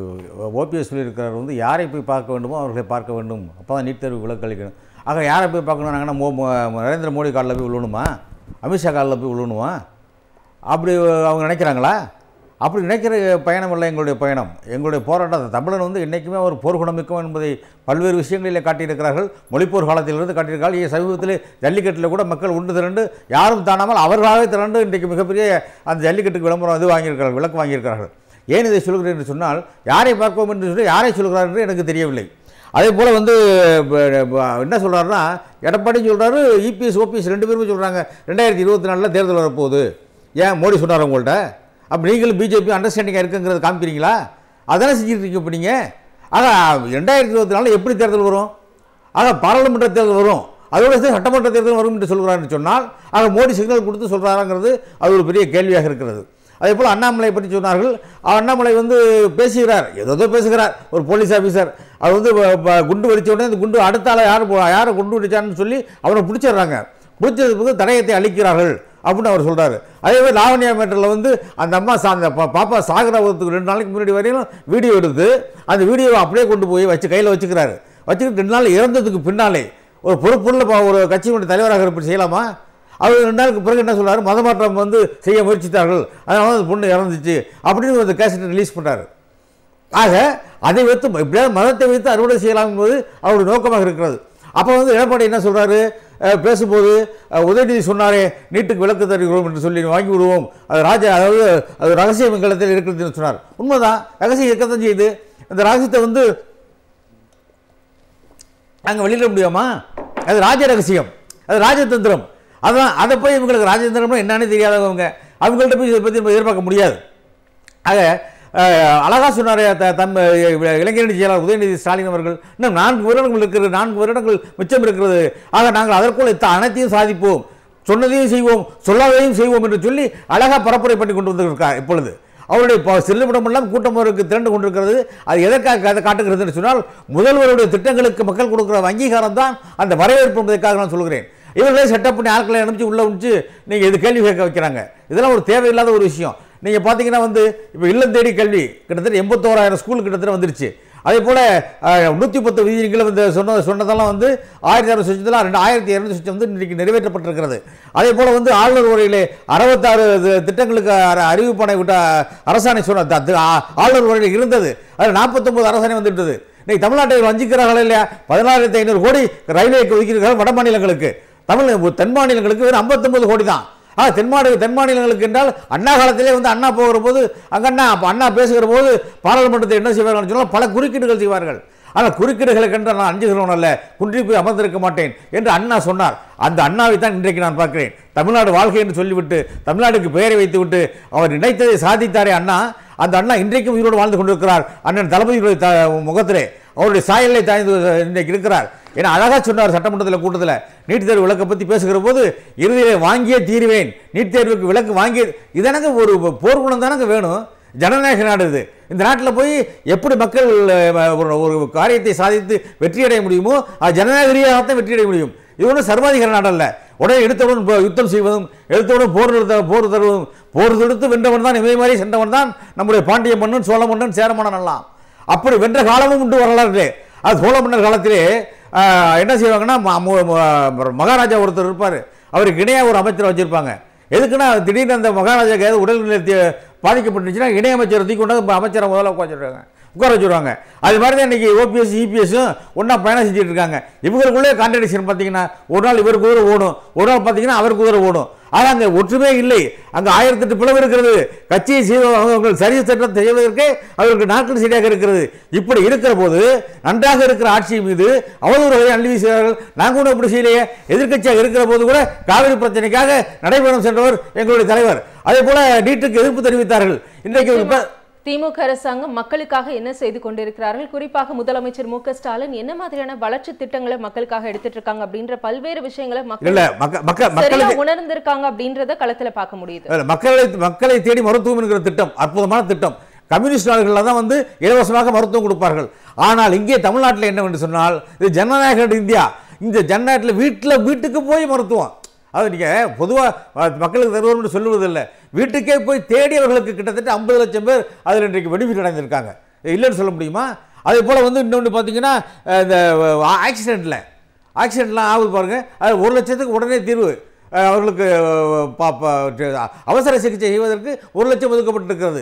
ஓபிஎஸ் சொல்லியிருக்கிறார் வந்து யாரை போய் பார்க்க வேண்டுமோ அவர்களை பார்க்க வேண்டும் அப்போ தான் நீட் தேர்வு விலக்கு அளிக்கணும் ஆக யாரை போய் பார்க்கணும்னாங்கன்னா மோ மோ- நரேந்திர மோடி காலில் போய் விழணுமா அமித்ஷா காலில் போய் விழணுமா அப்படி அவங்க நினைக்கிறாங்களா அப்படி நினைக்கிற பயணம் இல்லை எங்களுடைய பயணம் எங்களுடைய போராட்டம் தமிழன் வந்து என்றைக்குமே ஒரு போர்க்குணம் மிக்கம் என்பதை பல்வேறு விஷயங்களிலே காட்டியிருக்கிறார்கள் மொழிப்போர் காலத்திலிருந்து காட்டியிருக்கார்கள் இங்கே சமீபத்தில் ஜல்லிக்கட்டில் கூட மக்கள் உண்டு திரண்டு யாரும் தானாமல் அவர்களாகவே திரண்டு இன்றைக்கு மிகப்பெரிய அந்த ஜல்லிக்கட்டுக்கு விளம்பரம் இது வாங்கியிருக்கிறார்கள் விளக்கு வாங்கியிருக்கிறார்கள் ஏன் இதை சொல்கிறேன் என்று சொன்னால் யாரை பார்ப்போம் என்று சொல்லி யாரை சொல்கிறார் என்று எனக்கு தெரியவில்லை அதே போல் வந்து ப- ப- என்ன சொல்கிறாருன்னா எடப்பாடி சொல்கிறாரு இபிஎஸ் ஓபிஎஸ் ரெண்டு பேருமே சொல்கிறாங்க ரெண்டாயிரத்தி இருபத்தி நாலில் தேர்தல் வரப்போகுது ஏன் மோடி சொன்னார் உங்கள்கிட்ட அப்போ நீங்களும் பிஜேபி அண்டர்ஸ்டாண்டிங்காக இருக்குங்கிறத காமிக்கிறீங்களா அதானே செஞ்சுட்டு இருக்கீங்க இப்போ நீங்கள் ஆக ரெண்டாயிரத்தி இருபத்தி நாலில் எப்படி தேர்தல் வரும் ஆக பாராளுமன்ற தேர்தல் வரும் அதோட சேர்த்து சட்டமன்ற தேர்தல் வரும் என்று சொல்கிறாருன்னு சொன்னால் ஆக மோடி சிக்னல் கொடுத்து சொல்கிறாராங்கிறது அது ஒரு பெரிய கேள்வியாக இருக்கிறது அதே போல் அண்ணாமலை பற்றி சொன்னார்கள் அண்ணாமலை வந்து பேசுகிறார் ஏதோ பேசுகிறார் ஒரு போலீஸ் ஆஃபீஸர் அவர் வந்து ப- ப- குண்டு வெடிச்ச உடனே இந்த குண்டு அடுத்த ஆளை யார் போ- யாரை குண்டு வெடிச்சான்னு சொல்லி அவனை பிடிச்சிடுறாங்க பிடிச்சதுக்கு பிறகு தடயத்தை அழிக்கிறார்கள் அப்படின்னு அவர் சொல்கிறாரு அதே மாதிரி லாவண்யா மேட்டரில் வந்து அந்த அம்மா சா அந்த பா- பாப்பா சாகரத்துக்கு ரெண்டு நாளைக்கு முன்னாடி வரையிலும் வீடியோ எடுத்து அந்த வீடியோவை அப்படியே கொண்டு போய் வச்சு கையில் வச்சுக்கிறாரு வச்சுக்கிட்டு ரெண்டு நாள் இறந்ததுக்கு பின்னாலே ஒரு பொறுப்புள்ள ப- ஒரு கட்சியினுடைய தலைவராக இப்படி செய்யலாமா அவர் ரெண்டு நாளுக்கு பிறகு என்ன சொல்றாரு மத மாற்றம் வந்து செய்ய முயற்சித்தார்கள் அதனால அந்த பொண்ணு இறந்துச்சு அப்படின்னு அந்த கேசட்டை ரிலீஸ் பண்ணாரு ஆக அதை வைத்து எப்படியாவது மதத்தை வைத்து அறுவடை செய்யலாம் என்பது அவருடைய நோக்கமாக இருக்கிறது அப்போ வந்து எடப்பாடி என்ன சொல்றாரு அஹ், பேசும்போது அஹ், உதயநிதி சொன்னாரே நீட்டுக்கு விளக்கு தருகிறோம் என்று சொல்லி வாங்கி விடுவோம் அது ராஜா அதாவது அது ரகசிய மங்கலத்தில் இருக்கிறதுன்னு சொன்னார் உண்மைதான் ரகசியம் இருக்கத்தான் செய்யுது அந்த ரகசியத்தை வந்து நாங்கள் வெளியிட முடியுமா அது ராஜ ரகசியம் அது ராஜதந்திரம் அதான் அதை போய் இவங்களுக்கு ராஜதந்திரம்னா என்னன்னு தெரியாதவங்க அவங்கள்ட்ட போய் இதை பற்றி நம்ம எதிர்பார்க்க முடியாது ஆக அஹ், அழகா சொன்னார் தம் இளைஞரணி செயலாளர் உதயநிதி ஸ்டாலின் அவர்கள் இன்னும் நான்கு வருடங்கள் இருக்கிறது நான்கு வருடங்கள் மிச்சம் இருக்கிறது ஆக நாங்கள் அதற்குள் இத்த அனைத்தையும் சாதிப்போம் சொன்னதையும் செய்வோம் சொல்லாததையும் செய்வோம் என்று சொல்லி அழகா பரப்புரை பண்ணி கொண்டு வந்திருக்கார் இப்பொழுது அவருடைய ப- செல்லுமிடமெல்லாம் கூட்டம் அவருக்கு திரண்டு கொண்டிருக்கிறது அது எதற்காக அதை காட்டுகிறதுன்னு சொன்னால் முதல்வருடைய திட்டங்களுக்கு மக்கள் கொடுக்குற அங்கீகாரம் தான் அந்த வரவேற்பு என்பதற்காக நான் சொல்கிறேன் இவர்களே செட்டப் பண்ணி ஆட்களை அனுப்பிச்சு உள்ளே அனுப்பிச்சு நீங்கள் இது கேள்வி கேட்க வைக்கிறாங்க இதெல்லாம் ஒரு தேவையில்லாத ஒரு விஷயம் நீங்கள் பார்த்தீங்கன்னா வந்து இப்போ இல்லம் தேடி கல்வி கிட்டத்தட்ட எண்பத்தோராயிரம் ஸ்கூல் கிட்டத்தட்ட வந்துருச்சு அதே போல் நூற்றி பத்து விதிகளை வந்து சொன்ன சொன்னதெல்லாம் வந்து ஆயிரத்தி அறுநூறு சுற்றத்தில் ரெண்டு ஆயிரத்தி இரநூறு சுற்றம் வந்து இன்றைக்கு நிறைவேற்றப்பட்டிருக்கிறது அதே போல் வந்து ஆளுநர் உரையிலே அறுபத்தாறு இது- திட்டங்களுக்கு அர- அறிவிப்பானை விட்ட அரசாணை சொன்ன த- த- ஆ- ஆளுநர் உரையில் இருந்தது அதில் நாற்பத்தொம்பது அரசாணை வந்துவிட்டது இன்னைக்கு தமிழ்நாட்டை வஞ்சிக்கிறார்கள் இல்லையா பதினாயிரத்தி ஐநூறு கோடி ரயில்வேக்கு ஒதுக்கிறார்கள் வட மாநிலங்களுக்கு தமிழ் தென் மாநிலங்களுக்கு வெறும் ஐம்பத்தொம்பது கோடி தான் ஆ தென் மாநில தென் மாநிலங்களுக்கு என்றால் அண்ணா காலத்திலே வந்து அண்ணா போகிற போது அங்கே அண்ணா அப்போ அண்ணா பேசுகிற போது பாராளுமன்றத்தை என்ன செய்வார்கள் சொன்னால் பல குறுக்கீடுகள் செய்வார்கள் ஆனால் குறுக்கீடுகளை கண்டு நான் அஞ்சுகிறவன் அல்ல குன்றி போய் அமர்ந்திருக்க மாட்டேன் என்று அண்ணா சொன்னார் அந்த அண்ணாவை தான் இன்றைக்கு நான் பார்க்கிறேன் தமிழ்நாடு வாழ்க்கை என்று சொல்லிவிட்டு தமிழ்நாட்டுக்கு பெயரை வைத்துவிட்டு அவர் நினைத்ததை சாதித்தாரே அண்ணா அந்த அண்ணா இன்றைக்கும் உயிரோடு வாழ்ந்து கொண்டிருக்கிறார் அண்ணன் தளபதியுடைய த முகத்திலே அவருடைய சாயலை தாய்ந்து இன்றைக்கு இருக்கிறார் ஏன்னா அழகா சொன்னார் சட்டமன்றத்தில் கூட்டத்தில் நீட் தேர்வு விளக்கை பற்றி பேசுகிற போது இறுதியிலே வாங்கியே தீருவேன் நீட் தேர்வுக்கு விளக்கு வாங்கி இதனங்க ஒரு போர்க்குணம் தானங்க வேணும் ஜனநாயக நாடு இது இந்த நாட்டில் போய் எப்படி மக்கள் அஹ், ஒரு ஒரு காரியத்தை சாதித்து வெற்றியடைய முடியுமோ அது ஜனநாயக ரீதியாகத்தான் வெற்றியடைய முடியும் இது ஒன்றும் சர்வாதிகார நாடல்ல உடனே எடுத்தவுடன் போ- யுத்தம் செய்வதும் எடுத்தவுடன் போர் நிறுத்த போர் தருவதும் போர் தொடுத்து வென்றவன் தான் இவை மாதிரி சென்றவன் தான் நம்முடைய பாண்டிய மன்னன் சோழ மன்னன் சேர மன்னன் எல்லாம் அப்படி வென்ற காலமும் உண்டு வரலாறு அது சோழ மன்னர் காலத்திலே ஆஹ், என்ன செய்வாங்கன்னா ம- மு- மு- மகாராஜா ஒருத்தர் இருப்பார் அவருக்கு இணையாக ஒரு அமைச்சரை வச்சிருப்பாங்க எதுக்குன்னா திடீர்னு அந்த மகாராஜாக்கு ஏதாவது உடல்நிலை தே- பாதிக்கப்பட்டுச்சுன்னா இணையமைச்சரை தூக்கி கொண்டாந்து அமைச்சரை முதல்ல உட்காந்துருக்காங்க உட்கார வச்சுருவாங்க அது மாதிரி தான் இன்றைக்கி ஓபிஎஸ் இபிஎஸும் ஒன்றா பயணம் செஞ்சுட்டு இருக்காங்க இவங்களுக்குள்ளே கான்ட்ரடிக்ஷன் பார்த்தீங்கன்னா ஒரு நாள் இவர் குதிரை ஓடும் ஒரு நாள் பார்த்தீங்கன்னா அவர் குதிரை ஓடும் ஆனால் அங்கே ஒற்றுமே இல்லை அங்கே ஆயிரத்தெட்டு பிளவு இருக்கிறது கட்சியை செய்வங்க சரி சட்டம் செய்வதற்கே அவருக்கு நாட்கள் சரியாக இருக்கிறது இப்படி இருக்கிற போது நன்றாக இருக்கிற ஆட்சி மீது அவதூறுகளை அள்ளி வீசுகிறார்கள் நாங்கள் கூட இப்படி செய்யலையே எதிர்க்கட்சியாக இருக்கிற போது கூட காவிரி பிரச்சனைக்காக நடைபெறும் சென்றவர் எங்களுடைய தலைவர் அதே போல நீட்டுக்கு எதிர்ப்பு தெரிவித்தார்கள் இன்றைக்கு இப்ப- திமுக அரசாங்கம் மக்களுக்காக என்ன செய்து கொண்டிருக்கிறார்கள் குறிப்பாக முதலமைச்சர் மு க ஸ்டாலின் என்ன மாதிரியான வளர்ச்சி திட்டங்களை மக்களுக்காக எடுத்துட்டு இருக்காங்க அப்படின்ற பல்வேறு விஷயங்களை இல்ல மக்கள் மக்க மக்க சரியா மக்களுக்கு உணர்ந்திருக்காங்க அப்படின்றத களத்துல பார்க்க முடியுது இல்ல, மக்களை மக்களை தேடி மருத்துவம் என்கிற திட்டம் அற்புதமான திட்டம் கம்யூனிஸ்ட் நாடுகளில் தான் வந்து இலவசமாக மருத்துவம் கொடுப்பார்கள் ஆனால் இங்கே தமிழ்நாட்டில் என்னவென்று சொன்னால் இது ஜனநாயக இந்தியா இந்த ஜனநாயகத்தில் வீட்டில் வீட்டுக்கு போய் மருத்துவம் அது நீங்கள் பொதுவாக மக்களுக்கு தருவோம்னு சொல்லுவதில்லை வீட்டுக்கே போய் தேடி அவர்களுக்கு கிட்டத்தட்ட ஐம்பது லட்சம் பேர் அதில் இன்றைக்கு பெனிஃபிட் அடைந்திருக்காங்க இல்லைன்னு சொல்ல முடியுமா அதே போல் வந்து இன்னொன்று பார்த்தீங்கன்னா அஹ், இந்த ஆக்சிடெண்ட்டில் ஆக்சிடென்ட்லாம் ஆகுது பாருங்க அது ஒரு லட்சத்துக்கு உடனே தீர்வு அஹ் அவர்களுக்கு அஹ், பா- பா- அவசர சிகிச்சை செய்வதற்கு ஒரு லட்சம் ஒதுக்கப்பட்டிருக்கிறது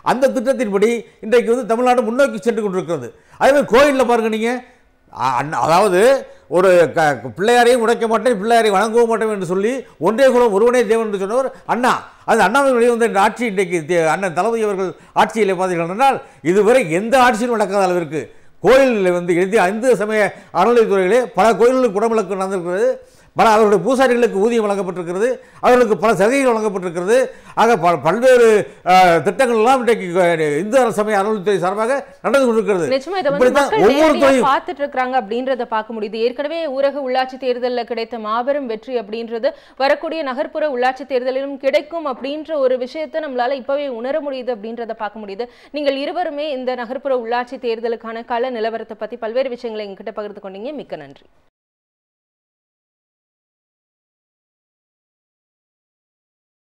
அந்த திட்டத்தின்படி இன்றைக்கு வந்து தமிழ்நாடு முன்னோக்கி சென்று கொண்டிருக்கிறது அதே மாதிரி கோயிலில் பாருங்க நீங்கள் அதாவது ஒரு க பிள்ளையாரையும் உடைக்க மாட்டேன் பிள்ளையாரை வணங்கவும் மாட்டேன் என்று சொல்லி ஒன்றே குலம் ஒருவனே தேவன் என்று சொன்னவர் அண்ணா அது அண்ணாவின் வழி வந்த இந்த ஆட்சி இன்றைக்கு தே- அண்ணன் தளபதி அவர்கள் ஆட்சியில் பார்த்தீர்கள் என்றால் இதுவரை எந்த ஆட்சியிலும் நடக்காத அளவிற்கு கோயிலில் வந்து இந்திய இந்து சமய அறநிலைத்துறையிலே பல கோயில்களுக்கு குடமுழக்கு நடந்திருக்கிறது பல அவர்களுடைய பூசாரிகளுக்கு ஊதியம் வழங்கப்பட்டிருக்கிறது அவர்களுக்கு பல சலுகைகள் வழங்கப்பட்டிருக்கிறது ஆக ப பல்வேறு அஹ், திட்டங்கள் எல்லாம் இன்றைக்கு அஹ், இந்து சமய அறநிலைத்துறை சார்பாக நடந்து கொண்டிருக்கிறது நிச்சயமா இதை வந்து இப்படித்தான் மக்கள் ஒவ்வொரு நேரடியா துறையும் பார்த்துட்டு இருக்காங்க அப்படின்றத பார்க்க முடியுது ஏற்கனவே ஊரக உள்ளாட்சி தேர்தலில் கிடைத்த மாபெரும் வெற்றி அப்படின்றது வரக்கூடிய நகர்ப்புற உள்ளாட்சி தேர்தலிலும் கிடைக்கும் அப்படின்ற ஒரு விஷயத்தை நம்மளால இப்பவே உணர முடியுது அப்படின்றத பார்க்க முடியுது நீங்கள் இருவருமே இந்த நகர்ப்புற உள்ளாட்சி தேர்தலுக்கான கள நிலவரத்தை பத்தி பல்வேறு விஷயங்களை எங்ககிட்ட பகிர்ந்து கொண்டீங்க மிக்க நன்றி